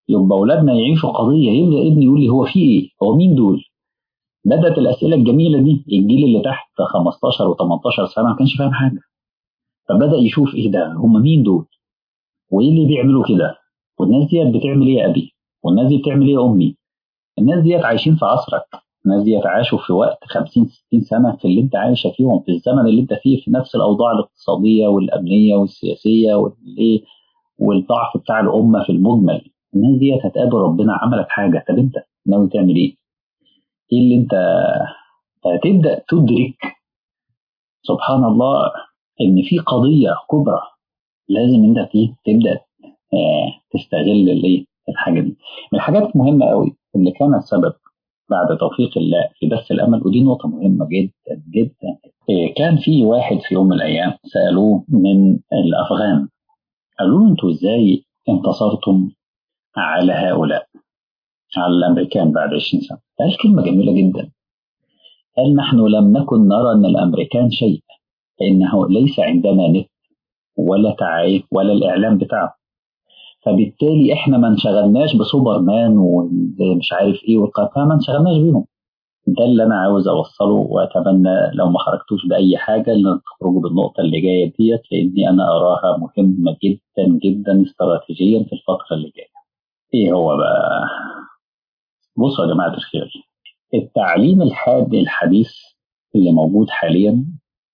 يبقى اولادنا يعيشوا قضيه يبدا ابني يقول لي هو في ايه؟ هو مين دول؟ بدات الاسئله الجميله دي الجيل اللي تحت 15 و18 سنه ما كانش فاهم حاجه فبدا يشوف ايه ده هم مين دول؟ وايه اللي بيعملوا كده؟ والناس ديت بتعمل ايه يا ابي؟ والناس دي بتعمل ايه يا امي؟ الناس ديت عايشين في عصرك الناس ديت عاشوا في وقت 50 60 سنه في اللي انت عايشه فيهم في الزمن اللي انت فيه في نفس الاوضاع الاقتصاديه والامنيه والسياسيه والايه والضعف بتاع الامه في المجمل الناس ديت هتقابل ربنا عملت حاجه طب انت ناوي تعمل ايه؟ ايه اللي انت هتبدا تدرك سبحان الله ان في قضيه كبرى لازم انت فيه تبدا تستغل الايه الحاجه دي من الحاجات المهمه قوي اللي كانت سبب بعد توفيق الله في بث الامل ودي نقطه مهمه جدا جدا كان في واحد في يوم من الايام سالوه من الافغان قالوا له انتوا ازاي انتصرتم على هؤلاء على الامريكان بعد 20 سنه قال كلمه جميله جدا قال نحن لم نكن نرى ان الامريكان شيء فانه ليس عندنا نت ولا تعايف ولا الاعلام بتاعه فبالتالي احنا ما انشغلناش بسوبرمان وزي مش عارف ايه والقناه ما انشغلناش بيهم ده اللي انا عاوز اوصله واتمنى لو ما خرجتوش باي حاجه ان تخرجوا بالنقطه اللي جايه ديت لاني انا اراها مهمه جدا جدا استراتيجيا في الفتره اللي جايه. ايه هو بقى؟ بصوا يا جماعه الخير التعليم الحاد الحديث اللي موجود حاليا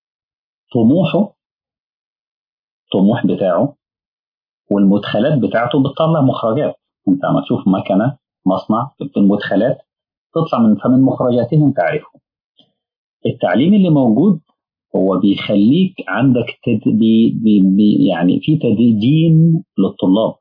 طموحه طموح بتاعه والمدخلات بتاعته بتطلع مخرجات انت لما تشوف مكنه مصنع المدخلات تطلع من فمن مخرجاتهم انت عارفهم التعليم اللي موجود هو بيخليك عندك تد... بي... بي... بي... يعني في تدين للطلاب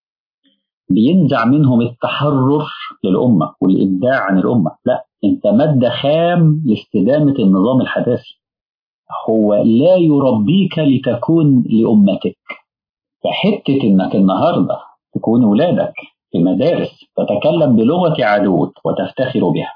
بينزع منهم التحرر للأمة والإبداع عن الأمة لا أنت مادة خام لاستدامة النظام الحداثي هو لا يربيك لتكون لأمتك فحتة إنك النهاردة تكون ولادك في مدارس تتكلم بلغة عدوك وتفتخر بها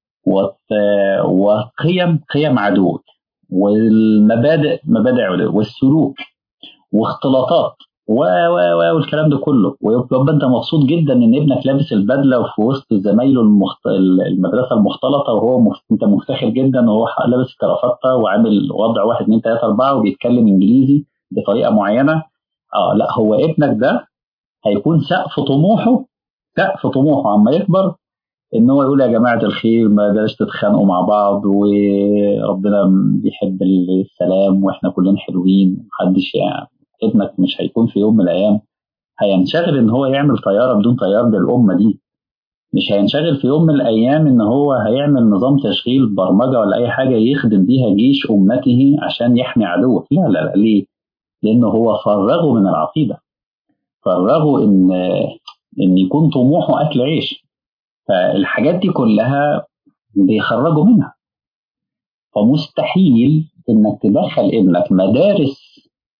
وقيم قيم عدوك والمبادئ مبادئ عدوك والسلوك واختلاطات و و و والكلام ده كله ويبقى انت مبسوط جدا ان ابنك لابس البدله وفي وسط زمايله المخت... المدرسه المختلطه وهو مف... انت مفتخر جدا وهو لابس كرافته وعامل وضع واحد اثنين ثلاثه اربعه وبيتكلم انجليزي بطريقه معينه اه لا هو ابنك ده هيكون سقف طموحه سقف طموحه عما يكبر ان هو يقول يا جماعه الخير ما بلاش تتخانقوا مع بعض وربنا بيحب السلام واحنا كلنا حلوين محدش يعني ابنك مش هيكون في يوم من الايام هينشغل ان هو يعمل طياره بدون طيار للامه دي مش هينشغل في يوم من الايام ان هو هيعمل نظام تشغيل برمجه ولا اي حاجه يخدم بيها جيش امته عشان يحمي عدوه لا لا لا ليه؟ لانه هو فرغه من العقيده فرغه ان ان يكون طموحه اكل عيش فالحاجات دي كلها بيخرجوا منها فمستحيل انك تدخل ابنك مدارس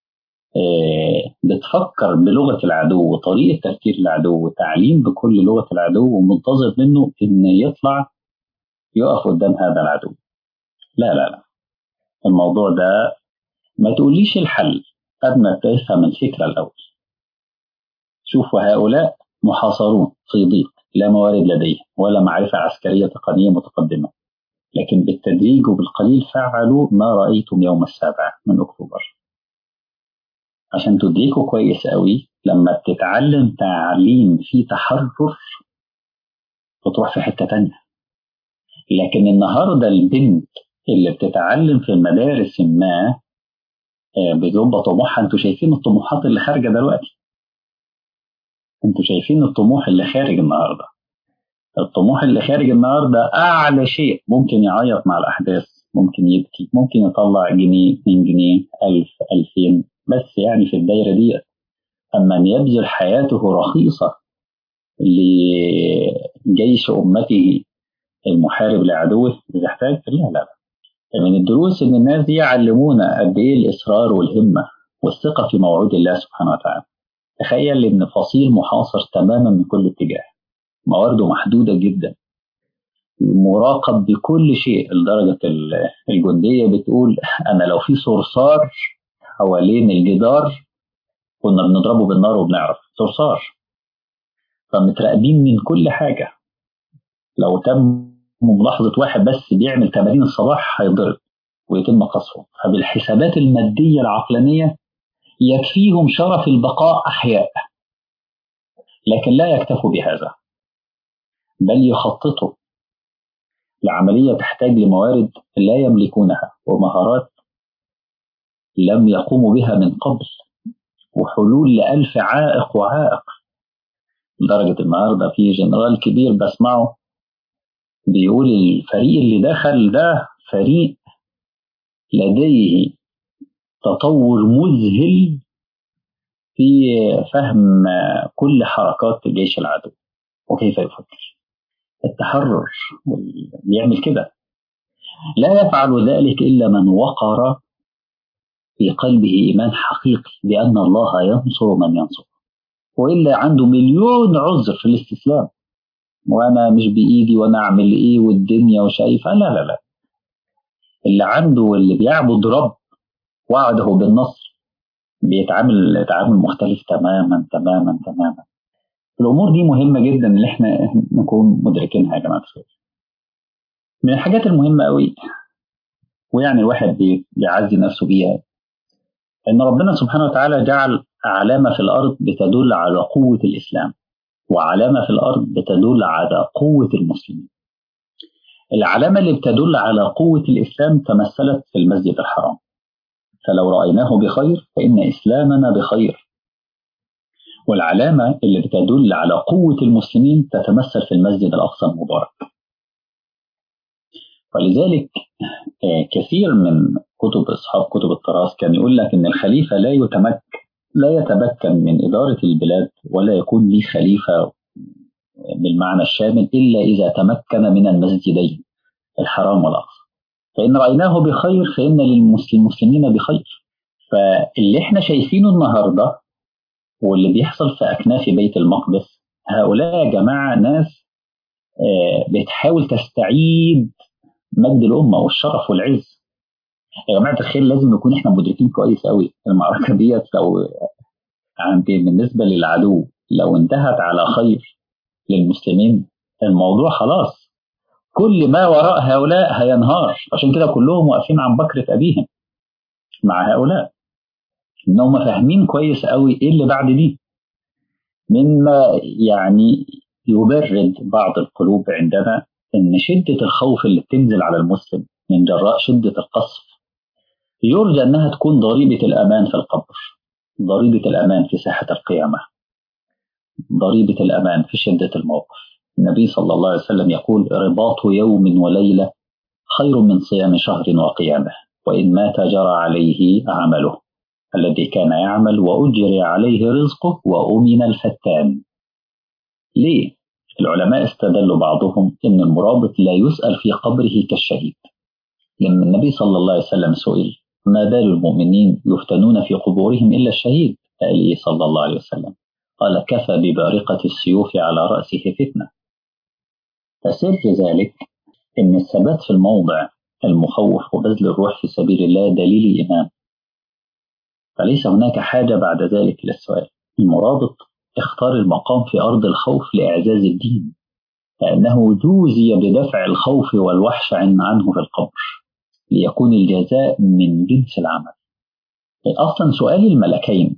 بتفكر بلغه العدو وطريقه تفكير العدو وتعليم بكل لغه العدو ومنتظر منه ان يطلع يقف قدام هذا العدو لا لا لا الموضوع ده ما تقوليش الحل قد ما تفهم الفكره الاول شوفوا هؤلاء محاصرون في ضيق لا موارد لديهم ولا معرفة عسكرية تقنية متقدمة لكن بالتدريج وبالقليل فعلوا ما رأيتم يوم السابع من أكتوبر عشان تدركوا كويس قوي لما بتتعلم تعليم فيه تحرر بتروح في حتة تانية لكن النهاردة البنت اللي بتتعلم في المدارس ما بتبقى طموحها انتوا شايفين الطموحات اللي خارجة دلوقتي انتوا شايفين الطموح اللي خارج النهارده الطموح اللي خارج النهارده اعلى شيء ممكن يعيط مع الاحداث ممكن يبكي ممكن يطلع جنيه 2 جنيه 1000 2000 بس يعني في الدايره دي اما ان يبذل حياته رخيصه لجيش امته المحارب لعدوه بيحتاج لا لا لا من الدروس ان الناس دي يعلمونا قد ايه الاصرار والهمه والثقه في موعود الله سبحانه وتعالى تخيل ان فصيل محاصر تماما من كل اتجاه موارده محدودة جدا مراقب بكل شيء لدرجة الجندية بتقول أنا لو في صرصار حوالين الجدار كنا بنضربه بالنار وبنعرف صرصار فمتراقبين من كل حاجة لو تم ملاحظة واحد بس بيعمل تمارين الصباح هيضرب ويتم قصفه فبالحسابات المادية العقلانية يكفيهم شرف البقاء أحياء لكن لا يكتفوا بهذا بل يخططوا لعملية تحتاج لموارد لا يملكونها ومهارات لم يقوموا بها من قبل وحلول لألف عائق وعائق لدرجة النهاردة في جنرال كبير بسمعه بيقول الفريق اللي دخل ده فريق لديه تطور مذهل في فهم كل حركات جيش العدو وكيف يفكر التحرر بيعمل كده لا يفعل ذلك إلا من وقر في قلبه إيمان حقيقي بأن الله ينصر من ينصر وإلا عنده مليون عذر في الاستسلام وأنا مش بإيدي وأنا أعمل إيه والدنيا وشايفة لا لا لا اللي عنده واللي بيعبد رب وعده بالنصر بيتعامل تعامل مختلف تماما تماما تماما الامور دي مهمه جدا ان احنا نكون مدركينها يا جماعه الخير من الحاجات المهمه قوي ويعني الواحد بيعزي نفسه بيها ان ربنا سبحانه وتعالى جعل علامه في الارض بتدل على قوه الاسلام وعلامه في الارض بتدل على قوه المسلمين العلامه اللي بتدل على قوه الاسلام تمثلت في المسجد الحرام فلو رايناه بخير فان اسلامنا بخير والعلامة اللي بتدل على قوة المسلمين تتمثل في المسجد الأقصى المبارك ولذلك كثير من كتب أصحاب كتب التراث كان يقول لك إن الخليفة لا يتمكن لا يتمكن من إدارة البلاد ولا يكون لي خليفة بالمعنى الشامل إلا إذا تمكن من المسجدين الحرام والأقصى فإن رأيناه بخير فإن للمسلمين بخير فاللي احنا شايفينه النهارده واللي بيحصل في أكناف بيت المقدس هؤلاء يا جماعة ناس بتحاول تستعيد مجد الأمة والشرف والعز يا جماعة الخير لازم نكون احنا مدركين كويس قوي المعركة ديت لو بالنسبة للعدو لو انتهت على خير للمسلمين الموضوع خلاص كل ما وراء هؤلاء هينهار عشان كده كلهم واقفين عن بكرة أبيهم مع هؤلاء انهم فاهمين كويس قوي ايه اللي بعد دي مما يعني يبرد بعض القلوب عندنا ان شده الخوف اللي بتنزل على المسلم من جراء شده القصف يرجى انها تكون ضريبه الامان في القبر ضريبه الامان في ساحه القيامه ضريبه الامان في شده الموقف النبي صلى الله عليه وسلم يقول رباط يوم وليله خير من صيام شهر وقيامه وان مات جرى عليه عمله الذي كان يعمل وأجري عليه رزقه وأمن الفتان ليه؟ العلماء استدلوا بعضهم أن المرابط لا يسأل في قبره كالشهيد لما النبي صلى الله عليه وسلم سئل ما بال المؤمنين يفتنون في قبورهم إلا الشهيد قال إيه صلى الله عليه وسلم قال كفى ببارقة السيوف على رأسه فتنة فسر ذلك أن الثبات في الموضع المخوف وبذل الروح في سبيل الله دليل الإيمان فليس هناك حاجة بعد ذلك للسؤال المرابط اختار المقام في أرض الخوف لإعزاز الدين لأنه جوزي بدفع الخوف والوحش عنه في القبر ليكون الجزاء من جنس العمل أصلا سؤال الملكين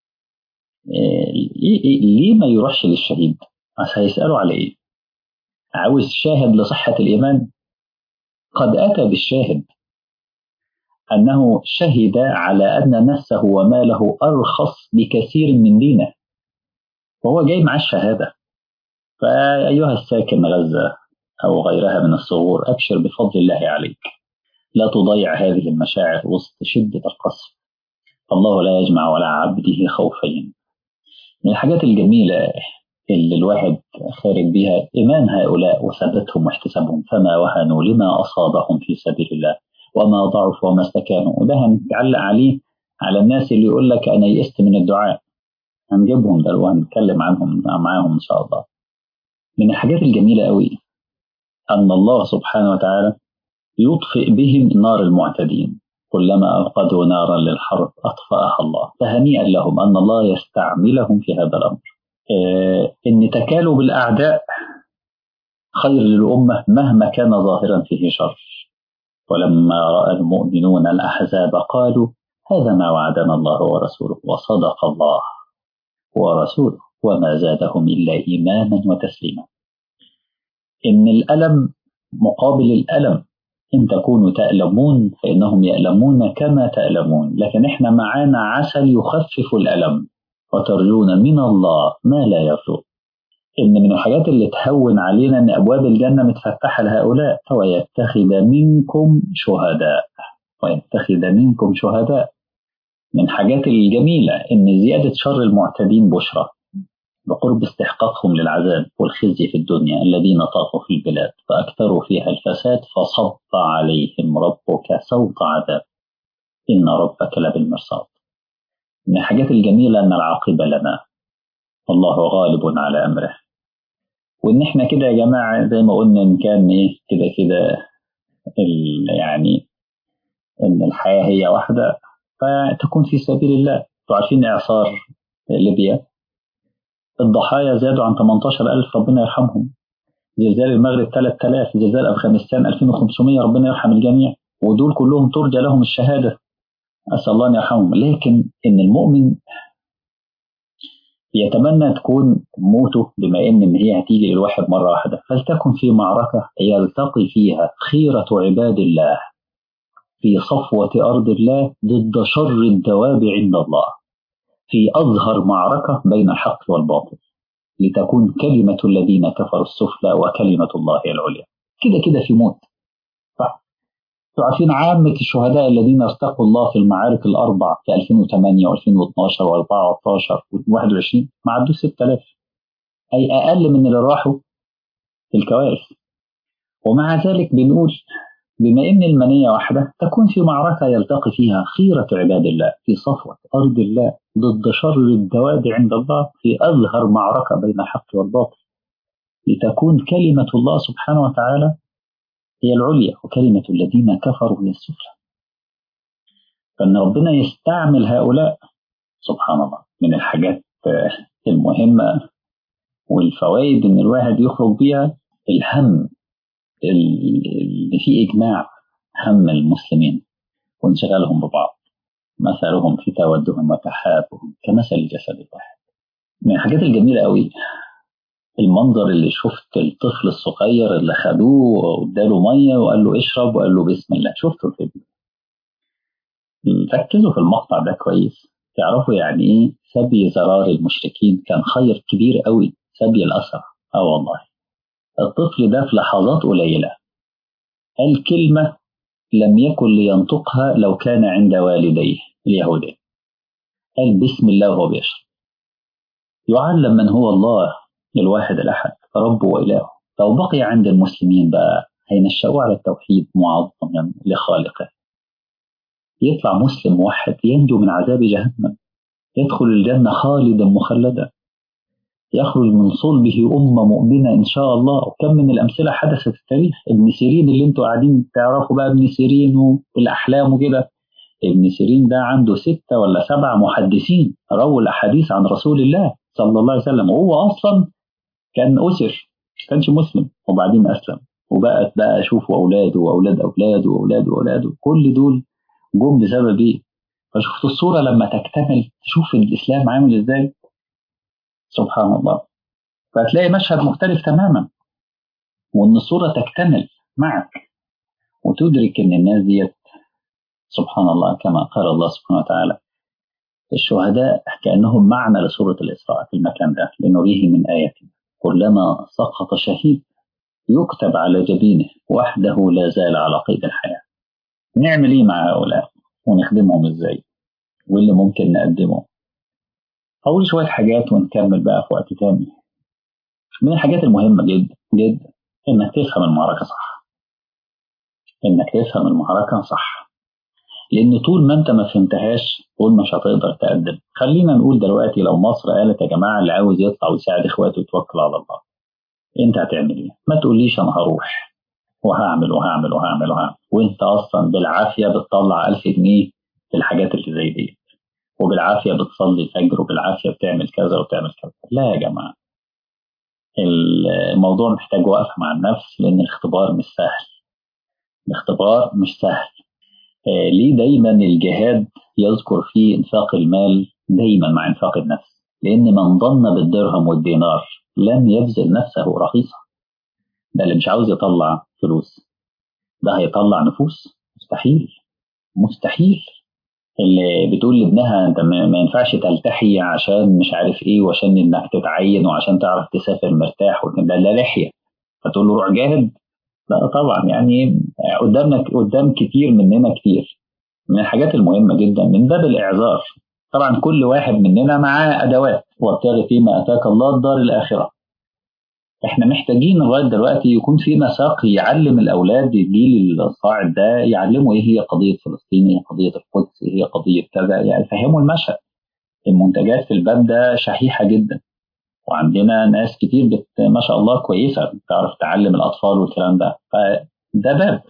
ليه ما يروحش للشهيد؟ أصل هيسألوا على إيه؟ عاوز شاهد لصحة الإيمان؟ قد أتى بالشاهد أنه شهد على أن نفسه وماله أرخص بكثير من دينه وهو جاي مع الشهادة فأيها الساكن غزة أو غيرها من الصغور أبشر بفضل الله عليك لا تضيع هذه المشاعر وسط شدة القصف الله لا يجمع ولا عبده خوفين من الحاجات الجميلة اللي الواحد خارج بها إيمان هؤلاء وثبتهم واحتسابهم فما وهنوا لما أصابهم في سبيل الله وما ضعفوا وما استكانوا وده هنعلق عليه على الناس اللي يقول لك أنا يئست من الدعاء هنجيبهم ده وهنتكلم عنهم معاهم إن شاء الله من الحاجات الجميلة قوي أن الله سبحانه وتعالى يطفئ بهم نار المعتدين كلما أوقدوا نارا للحرب أطفأها الله فهنيئا لهم أن الله يستعملهم في هذا الأمر آه إن تكالب الأعداء خير للأمة مهما كان ظاهرا فيه شر ولما رأى المؤمنون الأحزاب قالوا هذا ما وعدنا الله ورسوله وصدق الله ورسوله وما زادهم إلا إيمانا وتسليما إن الألم مقابل الألم إن تكونوا تألمون فإنهم يألمون كما تألمون لكن إحنا معانا عسل يخفف الألم وترجون من الله ما لا يرجون إن من الحاجات اللي تهون علينا إن أبواب الجنة متفتحة لهؤلاء ويتخذ منكم شهداء ويتخذ منكم شهداء من الحاجات الجميلة إن زيادة شر المعتدين بشرى بقرب استحقاقهم للعذاب والخزي في الدنيا الذين طاغوا في البلاد فأكثروا فيها الفساد فصب عليهم ربك سوط عذاب إن ربك لبالمرصاد من الحاجات الجميلة أن العاقبة لنا والله غالب على أمره وإن إحنا كده يا جماعة زي ما قلنا إن كان إيه كده كده يعني إن الحياة هي واحدة فتكون في سبيل الله انتوا عارفين إعصار ليبيا الضحايا زادوا عن 18000 ربنا يرحمهم زلزال المغرب 3000 زلزال افغانستان 2500 ربنا يرحم الجميع ودول كلهم ترجى لهم الشهاده اسال الله ان يرحمهم لكن ان المؤمن يتمنى تكون موته بما ان ان هي هتيجي للواحد مره واحده فلتكن في معركه يلتقي فيها خيره عباد الله في صفوه ارض الله ضد شر الدواب عند الله في أظهر معركة بين الحق والباطل لتكون كلمة الذين كفروا السفلى وكلمة الله العليا كده كده في موت صح عارفين عامة الشهداء الذين ارتقوا الله في المعارك الأربع في 2008 و2012 و14 و21 ما عدوا 6000 أي أقل من اللي راحوا في الكوارث ومع ذلك بنقول بما ان المنية واحدة تكون في معركة يلتقي فيها خيرة عباد الله في صفوة أرض الله ضد شر الدواب عند الله في أظهر معركة بين الحق والباطل لتكون كلمة الله سبحانه وتعالى هي العليا وكلمة الذين كفروا هي السفلى فإن ربنا يستعمل هؤلاء سبحان الله من الحاجات المهمة والفوائد إن الواحد يخرج بيها الهم اللي فيه إجماع هم المسلمين وانشغالهم ببعض مثلهم في تودهم وتحابهم كمثل الجسد الواحد من الحاجات الجميلة قوي المنظر اللي شفت الطفل الصغير اللي خدوه واداله ميه وقال له اشرب وقال له بسم الله شفته الفيديو ركزوا في المقطع ده كويس تعرفوا يعني ايه سبي زرار المشركين كان خير كبير قوي سبي الاسرى اه والله الطفل ده في لحظات قليله قال كلمه لم يكن لينطقها لو كان عند والديه اليهودين قال بسم الله وهو بيشرب يعلم من هو الله الواحد الأحد رب وإله لو بقي عند المسلمين بقى هينشأوا على التوحيد معظما لخالقه يطلع مسلم موحد ينجو من عذاب جهنم يدخل الجنة خالدا مخلدا يخرج من صلبه أمة مؤمنة إن شاء الله وكم من الأمثلة حدثت في التاريخ ابن سيرين اللي انتوا قاعدين تعرفوا بقى ابن سيرين والأحلام وكده ابن سيرين ده عنده ستة ولا سبع محدثين رووا الأحاديث عن رسول الله صلى الله عليه وسلم وهو أصلا كان أسر كانش مسلم وبعدين أسلم وبقت بقى أشوف أولاده وأولاد أولاده وأولاده وأولاده كل دول جم بسبب إيه؟ فشفت الصورة لما تكتمل تشوف الإسلام عامل إزاي سبحان الله فهتلاقي مشهد مختلف تماما وإن الصورة تكتمل معك وتدرك إن الناس ديت سبحان الله كما قال الله سبحانه وتعالى الشهداء كأنهم معنى لسورة الإسراء في المكان ده لنريه من آياتنا كلما سقط شهيد يكتب على جبينه وحده لا زال على قيد الحياة نعمل ايه مع هؤلاء ونخدمهم ازاي واللي ممكن نقدمه أقول شوية حاجات ونكمل بقى في وقت تاني من الحاجات المهمة جدا جدا إنك تفهم المعركة صح إنك تفهم المعركة صح لأن طول ما أنت ما فهمتهاش طول مش هتقدر تقدم خلينا نقول دلوقتي لو مصر قالت يا جماعة اللي عاوز يطلع ويساعد إخواته يتوكل على الله أنت هتعمل إيه؟ ما تقوليش أنا هروح وهعمل وهعمل وهعمل وهعمل وأنت أصلا بالعافية بتطلع 1000 جنيه في الحاجات اللي زي دي وبالعافيه بتصلي الفجر وبالعافيه بتعمل كذا وبتعمل كذا لا يا جماعه الموضوع محتاج وقفه مع النفس لان الاختبار مش سهل الاختبار مش سهل آه ليه دايما الجهاد يذكر فيه انفاق المال دايما مع انفاق النفس لان من ظن بالدرهم والدينار لم يبذل نفسه رخيصا ده اللي مش عاوز يطلع فلوس ده هيطلع نفوس مستحيل مستحيل اللي بتقول لابنها انت ما ينفعش تلتحي عشان مش عارف ايه وعشان انك تتعين وعشان تعرف تسافر مرتاح ده لا لحيه فتقول له روح جاهد لا طبعا يعني قدامنا قدام كتير مننا كتير من الحاجات المهمه جدا من باب الاعذار طبعا كل واحد مننا معاه ادوات وابتغي فيما اتاك الله الدار الاخره احنا محتاجين لغايه دلوقتي يكون في مساق يعلم الاولاد الجيل الصاعد ده يعلموا ايه هي قضيه فلسطين ايه قضيه القدس ايه هي قضيه كذا يعني يفهموا المشهد المنتجات في الباب ده شحيحه جدا وعندنا ناس كتير بت ما شاء الله كويسه بتعرف تعلم الاطفال والكلام ده فده باب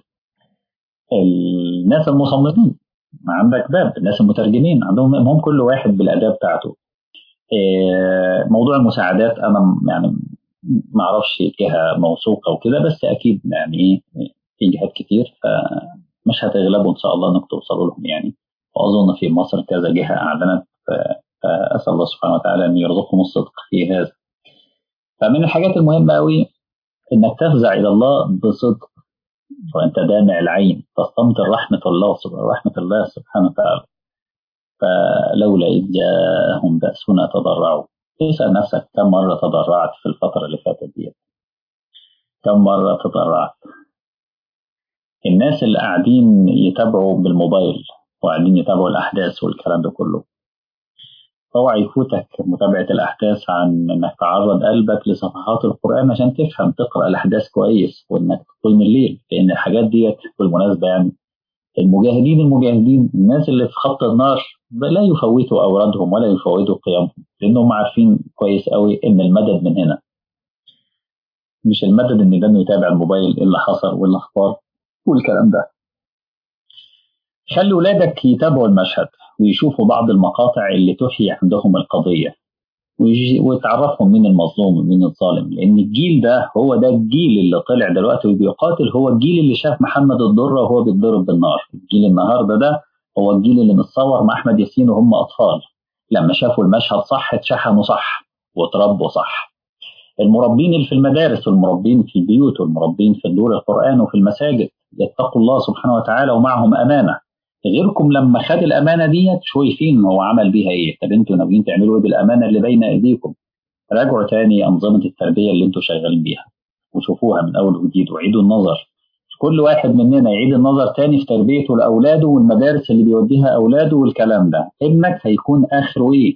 الناس المصممين عندك باب الناس المترجمين عندهم هم كل واحد بالاداه بتاعته موضوع المساعدات انا يعني ما اعرفش جهه موثوقه وكده بس اكيد يعني ايه في جهات كتير فمش هتغلبوا ان شاء الله انكم توصلوا لهم يعني واظن في مصر كذا جهه اعلنت فاسال الله سبحانه وتعالى ان يرزقهم الصدق في هذا فمن الحاجات المهمه قوي انك تفزع الى الله بصدق وانت دامع العين تستمطر رحمه الله رحمه الله سبحانه وتعالى فلولا اذ جاءهم باسنا تضرعوا اسأل نفسك كم مرة تضرعت في الفترة اللي فاتت دي كم مرة تضرعت الناس اللي قاعدين يتابعوا بالموبايل وقاعدين يتابعوا الأحداث والكلام ده كله اوعى يفوتك متابعة الأحداث عن إنك تعرض قلبك لصفحات القرآن عشان تفهم تقرأ الأحداث كويس وإنك تقيم الليل لأن الحاجات ديت بالمناسبة يعني المجاهدين المجاهدين الناس اللي في خط النار لا يفوتوا أورادهم ولا يفوتوا قيامهم لأنهم عارفين كويس قوي إن المدد من هنا مش المدد إن ده يتابع الموبايل إيه اللي حصل وإيه الأخبار والكلام ده خلي ولادك يتابعوا المشهد ويشوفوا بعض المقاطع اللي تحيي عندهم القضية وتعرفهم مين المظلوم ومين الظالم لأن الجيل ده هو ده الجيل اللي طلع دلوقتي وبيقاتل هو الجيل اللي شاف محمد الضرة وهو بيتضرب بالنار الجيل النهارده ده هو الجيل اللي متصور مع أحمد ياسين وهم أطفال لما شافوا المشهد صح اتشحنوا صح وتربوا صح المربين اللي في المدارس والمربين في البيوت والمربين في دور القرآن وفي المساجد يتقوا الله سبحانه وتعالى ومعهم أمانة غيركم لما خد الامانه ديت شايفين هو عمل بيها ايه طب انتوا ناويين تعملوا ايه بالامانه اللي بين ايديكم راجعوا تاني انظمه التربيه اللي انتوا شغالين بيها وشوفوها من اول وجديد وعيدوا النظر كل واحد مننا يعيد النظر تاني في تربيته لاولاده والمدارس اللي بيوديها اولاده والكلام ده ابنك هيكون اخره ايه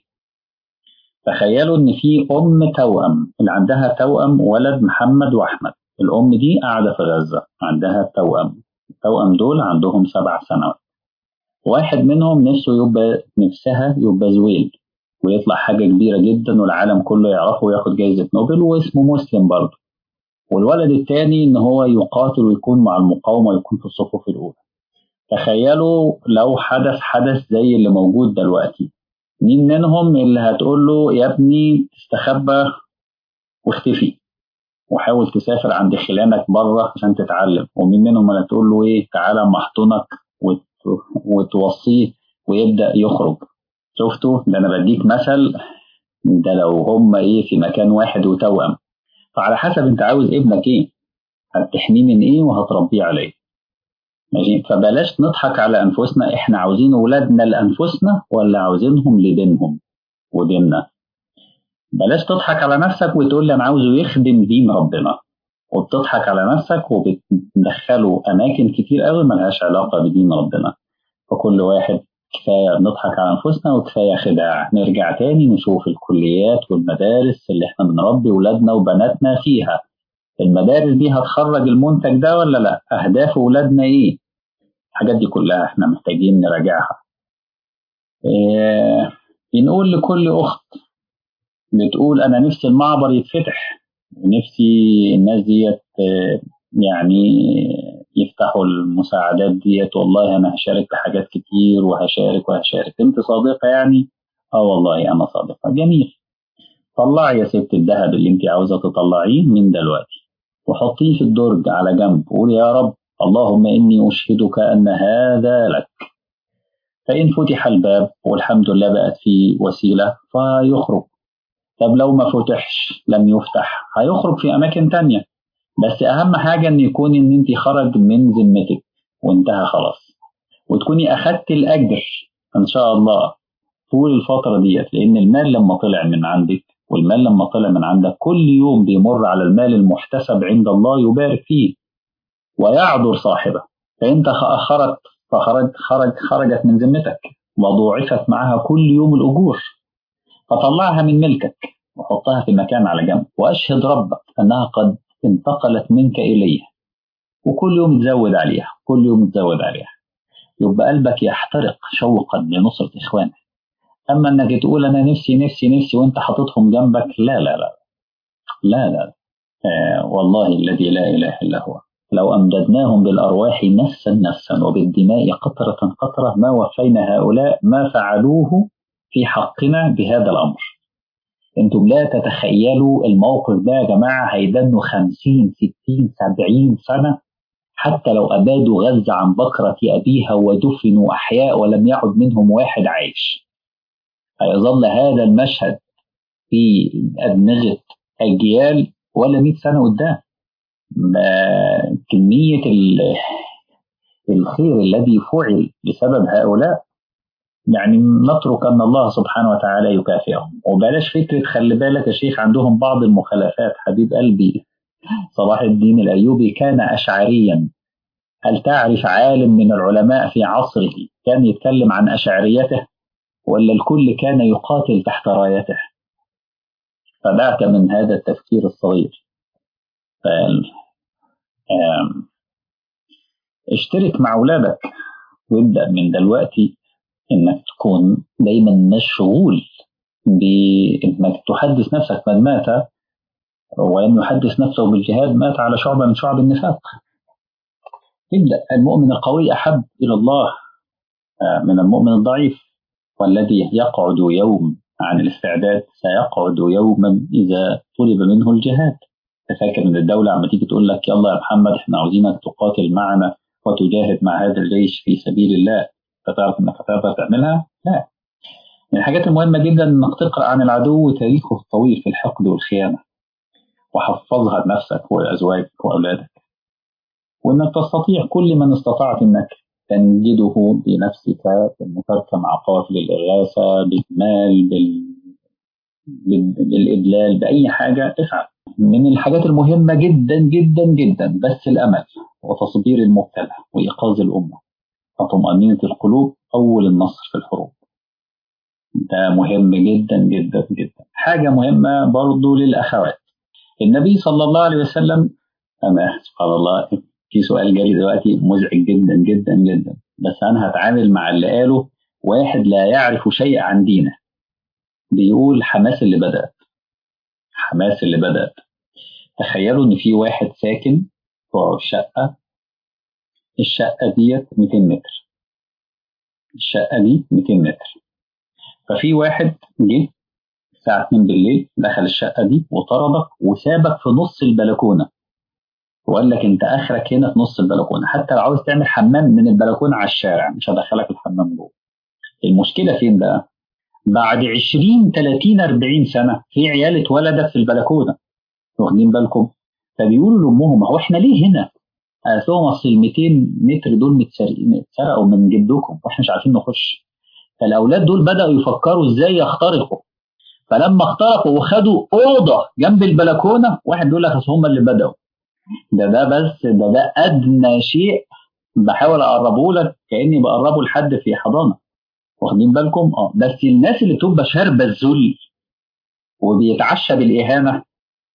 تخيلوا ان في ام توأم اللي عندها توأم ولد محمد واحمد الام دي قاعده في غزه عندها توأم التوأم دول عندهم سبع سنوات واحد منهم نفسه يبقى نفسها يبقى زويل ويطلع حاجة كبيرة جدا والعالم كله يعرفه وياخد جايزة نوبل واسمه مسلم برضه والولد التاني ان هو يقاتل ويكون مع المقاومة ويكون في الصفوف الأولى تخيلوا لو حدث حدث زي اللي موجود دلوقتي مين منهم اللي هتقول له يا ابني استخبى واختفي وحاول تسافر عند خلانك بره عشان تتعلم ومين منهم اللي هتقول له ايه تعالى محضنك وتوصيه ويبدا يخرج شفتوا ده انا بديك مثل ده لو هم ايه في مكان واحد وتوأم فعلى حسب انت عاوز ابنك ايه هتحميه من ايه وهتربيه على ايه ماشي فبلاش نضحك على انفسنا احنا عاوزين اولادنا لانفسنا ولا عاوزينهم لدينهم وديننا بلاش تضحك على نفسك وتقول لي انا عاوزه يخدم دين ربنا وبتضحك على نفسك وبتدخله اماكن كتير قوي ملهاش علاقه بدين ربنا فكل واحد كفايه نضحك على انفسنا وكفايه خداع نرجع تاني نشوف الكليات والمدارس اللي احنا بنربي ولادنا وبناتنا فيها المدارس دي هتخرج المنتج ده ولا لا اهداف ولادنا ايه الحاجات دي كلها احنا محتاجين نراجعها إيه بنقول لكل اخت بتقول انا نفسي المعبر يتفتح ونفسي الناس ديت يعني يفتحوا المساعدات ديت والله انا هشارك بحاجات كتير وهشارك وهشارك انت صادقه يعني اه والله انا صادقه جميل طلعي يا ست الذهب اللي انت عاوزه تطلعيه من دلوقتي وحطيه في الدرج على جنب وقولي يا رب اللهم اني اشهدك ان هذا لك فان فتح الباب والحمد لله بقت في وسيله فيخرج طب لو ما فتحش لم يفتح هيخرج في اماكن تانية بس اهم حاجه ان يكون ان انت خرج من ذمتك وانتهى خلاص وتكوني اخدت الاجر ان شاء الله طول الفتره ديت لان المال لما طلع من عندك والمال لما طلع من عندك كل يوم بيمر على المال المحتسب عند الله يبارك فيه ويعذر صاحبه فانت اخرت فخرج خرج خرجت من ذمتك وضوعفت معها كل يوم الاجور فطلعها من ملكك وحطها في مكان على جنب واشهد ربك انها قد انتقلت منك اليه وكل يوم تزود عليها كل يوم تزود عليها يبقى قلبك يحترق شوقا لنصرة إخوانك أما إنك تقول أنا نفسي نفسي نفسي وأنت حاططهم جنبك لا لا لا لا لا آه والله الذي لا إله إلا هو لو أمددناهم بالأرواح نفسا نفسا وبالدماء قطرة قطرة ما وفينا هؤلاء ما فعلوه في حقنا بهذا الأمر انتم لا تتخيلوا الموقف ده يا جماعة هيدنوا خمسين ستين سبعين سنة حتى لو أبادوا غزة عن بكرة أبيها ودفنوا أحياء ولم يعد منهم واحد عايش هيظل هذا المشهد في أدمغة أجيال ولا مئة سنة قدام كمية الخير الذي فعل بسبب هؤلاء يعني نترك أن الله سبحانه وتعالى يكافئهم وبلاش فكرة خلي بالك يا شيخ عندهم بعض المخالفات حبيب قلبي صلاح الدين الأيوبي كان أشعريا هل تعرف عالم من العلماء في عصره كان يتكلم عن أشعريته ولا الكل كان يقاتل تحت رايته فدعك من هذا التفكير الصغير فال اشترك مع أولادك وابدأ من دلوقتي إنك تكون دايما مشغول بإنك تحدث نفسك من مات ولم يحدث نفسه بالجهاد مات على شعبة من شعب النفاق ابدأ المؤمن القوي أحب إلى الله من المؤمن الضعيف والذي يقعد يوم عن الاستعداد سيقعد يوما إذا طلب منه الجهاد فاكر ان الدولة عم تيجي تقول لك يلا يا محمد احنا عاوزينك تقاتل معنا وتجاهد مع هذا الجيش في سبيل الله فتعرف انك هتقدر تعملها؟ لا. من الحاجات المهمة جدا انك تقرأ عن العدو تاريخه الطويل في الحقد والخيانة وحفظها لنفسك ولأزواجك وأولادك. وانك تستطيع كل من استطعت انك تنجده بنفسك بالمشاركة مع قوافل الإغاثة بالمال بال... بالإدلال بأي حاجة افعل. من الحاجات المهمة جدا جدا جدا بس الأمل وتصبير المبتلى وإيقاظ الأمة وطمأنينة القلوب أول النصر في الحروب ده مهم جدا جدا جدا حاجة مهمة برضو للأخوات النبي صلى الله عليه وسلم أنا سبحان الله في سؤال جالي دلوقتي مزعج جدا جدا جدا بس أنا هتعامل مع اللي قاله واحد لا يعرف شيء عن دينه بيقول حماس اللي بدأت حماس اللي بدأت تخيلوا إن في واحد ساكن في شقة الشقة ديت 200 متر الشقة دي 200 متر ففي واحد جه الساعة 2 بالليل دخل الشقة دي وطردك وسابك في نص البلكونة وقال لك انت اخرك هنا في نص البلكونه حتى لو عاوز تعمل حمام من البلكونه على الشارع مش هدخلك الحمام جوه المشكله فين بقى بعد 20 30 40 سنه في عيال اتولدت في البلكونه واخدين بالكم فبيقولوا لامهم هو احنا ليه هنا قالت لهم اصل ال 200 متر دول اتسرقوا من جدكم واحنا مش عارفين نخش فالاولاد دول بداوا يفكروا ازاي يخترقوا فلما اخترقوا وخدوا اوضه جنب البلكونه واحد بيقول لك اصل هم اللي بداوا ده ده بس ده ده ادنى شيء بحاول اقربه لك كاني بقربه لحد في حضانه واخدين بالكم اه بس الناس اللي بتبقى شاربه الذل وبيتعشى بالاهانه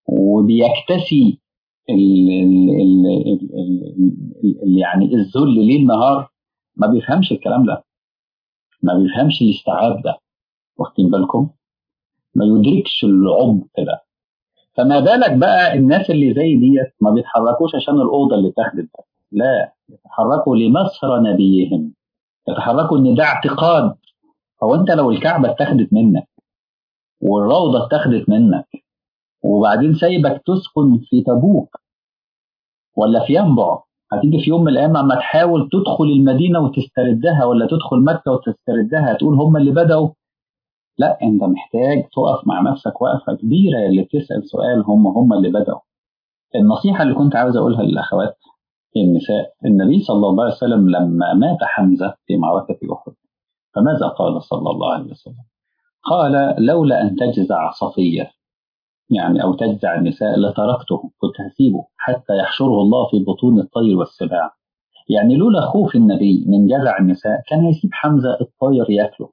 وبيكتسي ال ال ال ال ال ال يعني الذل ليل نهار ما بيفهمش الكلام ده ما بيفهمش الاستيعاب ده واخدين بالكم ما يدركش العمق ده فما بالك بقى الناس اللي زي ديت ما بيتحركوش عشان الأوضة اللي اتاخدت لا يتحركوا لمسر نبيهم يتحركوا ان ده اعتقاد هو انت لو الكعبة اتاخدت منك والروضة اتاخدت منك وبعدين سايبك تسكن في تبوك ولا في ينبع هتيجي في يوم من الايام اما تحاول تدخل المدينه وتستردها ولا تدخل مكه وتستردها تقول هم اللي بداوا لا انت محتاج تقف مع نفسك وقفه كبيره اللي بتسال سؤال هم هم اللي بداوا النصيحه اللي كنت عاوز اقولها للاخوات النساء النبي صلى الله عليه وسلم لما مات حمزه في معركه احد فماذا قال صلى الله عليه وسلم قال لولا ان تجزع صفيه يعني أو تجزع النساء لتركته كنت هسيبه حتى يحشره الله في بطون الطير والسباع يعني لولا خوف النبي من جزع النساء كان هيسيب حمزة الطير ياكله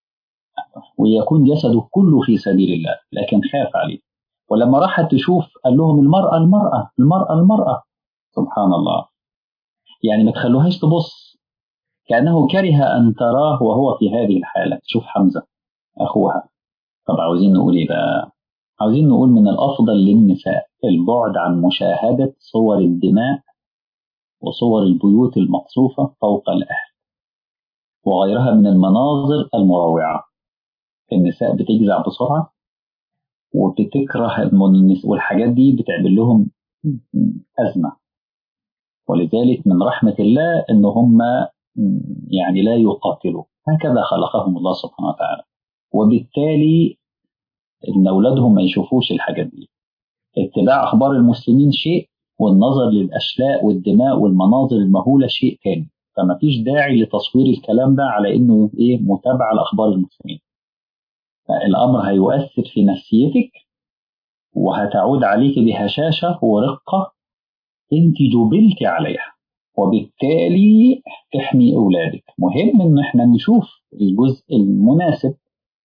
ويكون جسده كله في سبيل الله لكن خاف عليه ولما راحت تشوف قال لهم المرأة المرأة المرأة المرأة سبحان الله يعني ما تخلوهاش تبص كأنه كره أن تراه وهو في هذه الحالة تشوف حمزة أخوها طب عاوزين نقول إيه بقى عاوزين نقول من الأفضل للنساء البعد عن مشاهدة صور الدماء وصور البيوت المقصوفة فوق الأهل وغيرها من المناظر المروعة النساء بتجزع بسرعة وبتكره والحاجات دي بتعمل لهم أزمة ولذلك من رحمة الله إن هم يعني لا يقاتلوا هكذا خلقهم الله سبحانه وتعالى وبالتالي ان اولادهم ما يشوفوش الحاجات دي اتباع اخبار المسلمين شيء والنظر للاشلاء والدماء والمناظر المهوله شيء تاني فما فيش داعي لتصوير الكلام ده على انه ايه متابعه لاخبار المسلمين الامر هيؤثر في نفسيتك وهتعود عليك بهشاشه ورقه انت جبلت عليها وبالتالي تحمي اولادك مهم ان احنا نشوف الجزء المناسب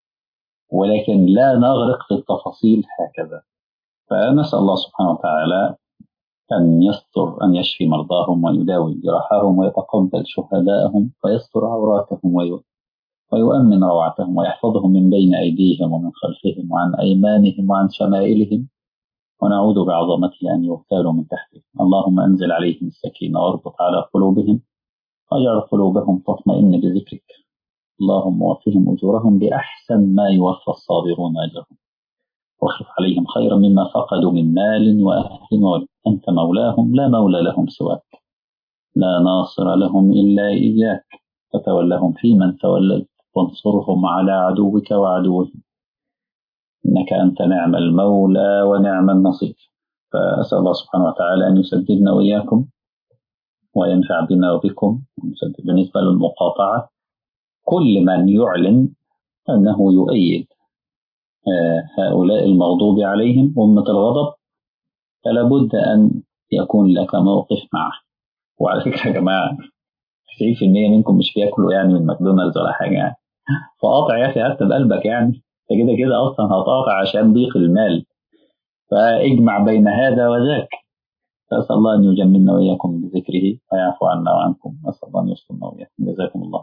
ولكن لا نغرق في التفاصيل هكذا فنسأل الله سبحانه وتعالى أن يستر أن يشفي مرضاهم ويداوي جراحهم ويتقبل شهداءهم ويستر عوراتهم ويؤمن روعتهم ويحفظهم من بين أيديهم ومن خلفهم وعن أيمانهم وعن شمائلهم ونعوذ بعظمته أن يغتالوا من تحته اللهم أنزل عليهم السكينة واربط على قلوبهم واجعل قلوبهم تطمئن بذكرك اللهم وفهم أجورهم بأحسن ما يوفى الصابرون أجرهم واخلف عليهم خيرا مما فقدوا من مال وأهل وولد أنت مولاهم لا مولى لهم سواك لا ناصر لهم إلا إياك فتولهم فيمن توليت وانصرهم على عدوك وعدوهم إنك أنت نعم المولى ونعم النصير فأسأل الله سبحانه وتعالى أن يسددنا وإياكم وينفع بنا وبكم بالنسبة للمقاطعة كل من يعلن أنه يؤيد هؤلاء المغضوب عليهم أمة الغضب فلا بد أن يكون لك موقف معه وعلى فكرة يا جماعة 90% منكم مش بياكلوا يعني من ماكدونالدز ولا حاجة يعني فقاطع يا أخي حتى بقلبك يعني أنت كده كده أصلا هتقاطع عشان ضيق المال فاجمع بين هذا وذاك فأسأل الله أن يجملنا وإياكم بذكره ويعفو عنا وعنكم أسأل الله أن يسترنا وإياكم جزاكم الله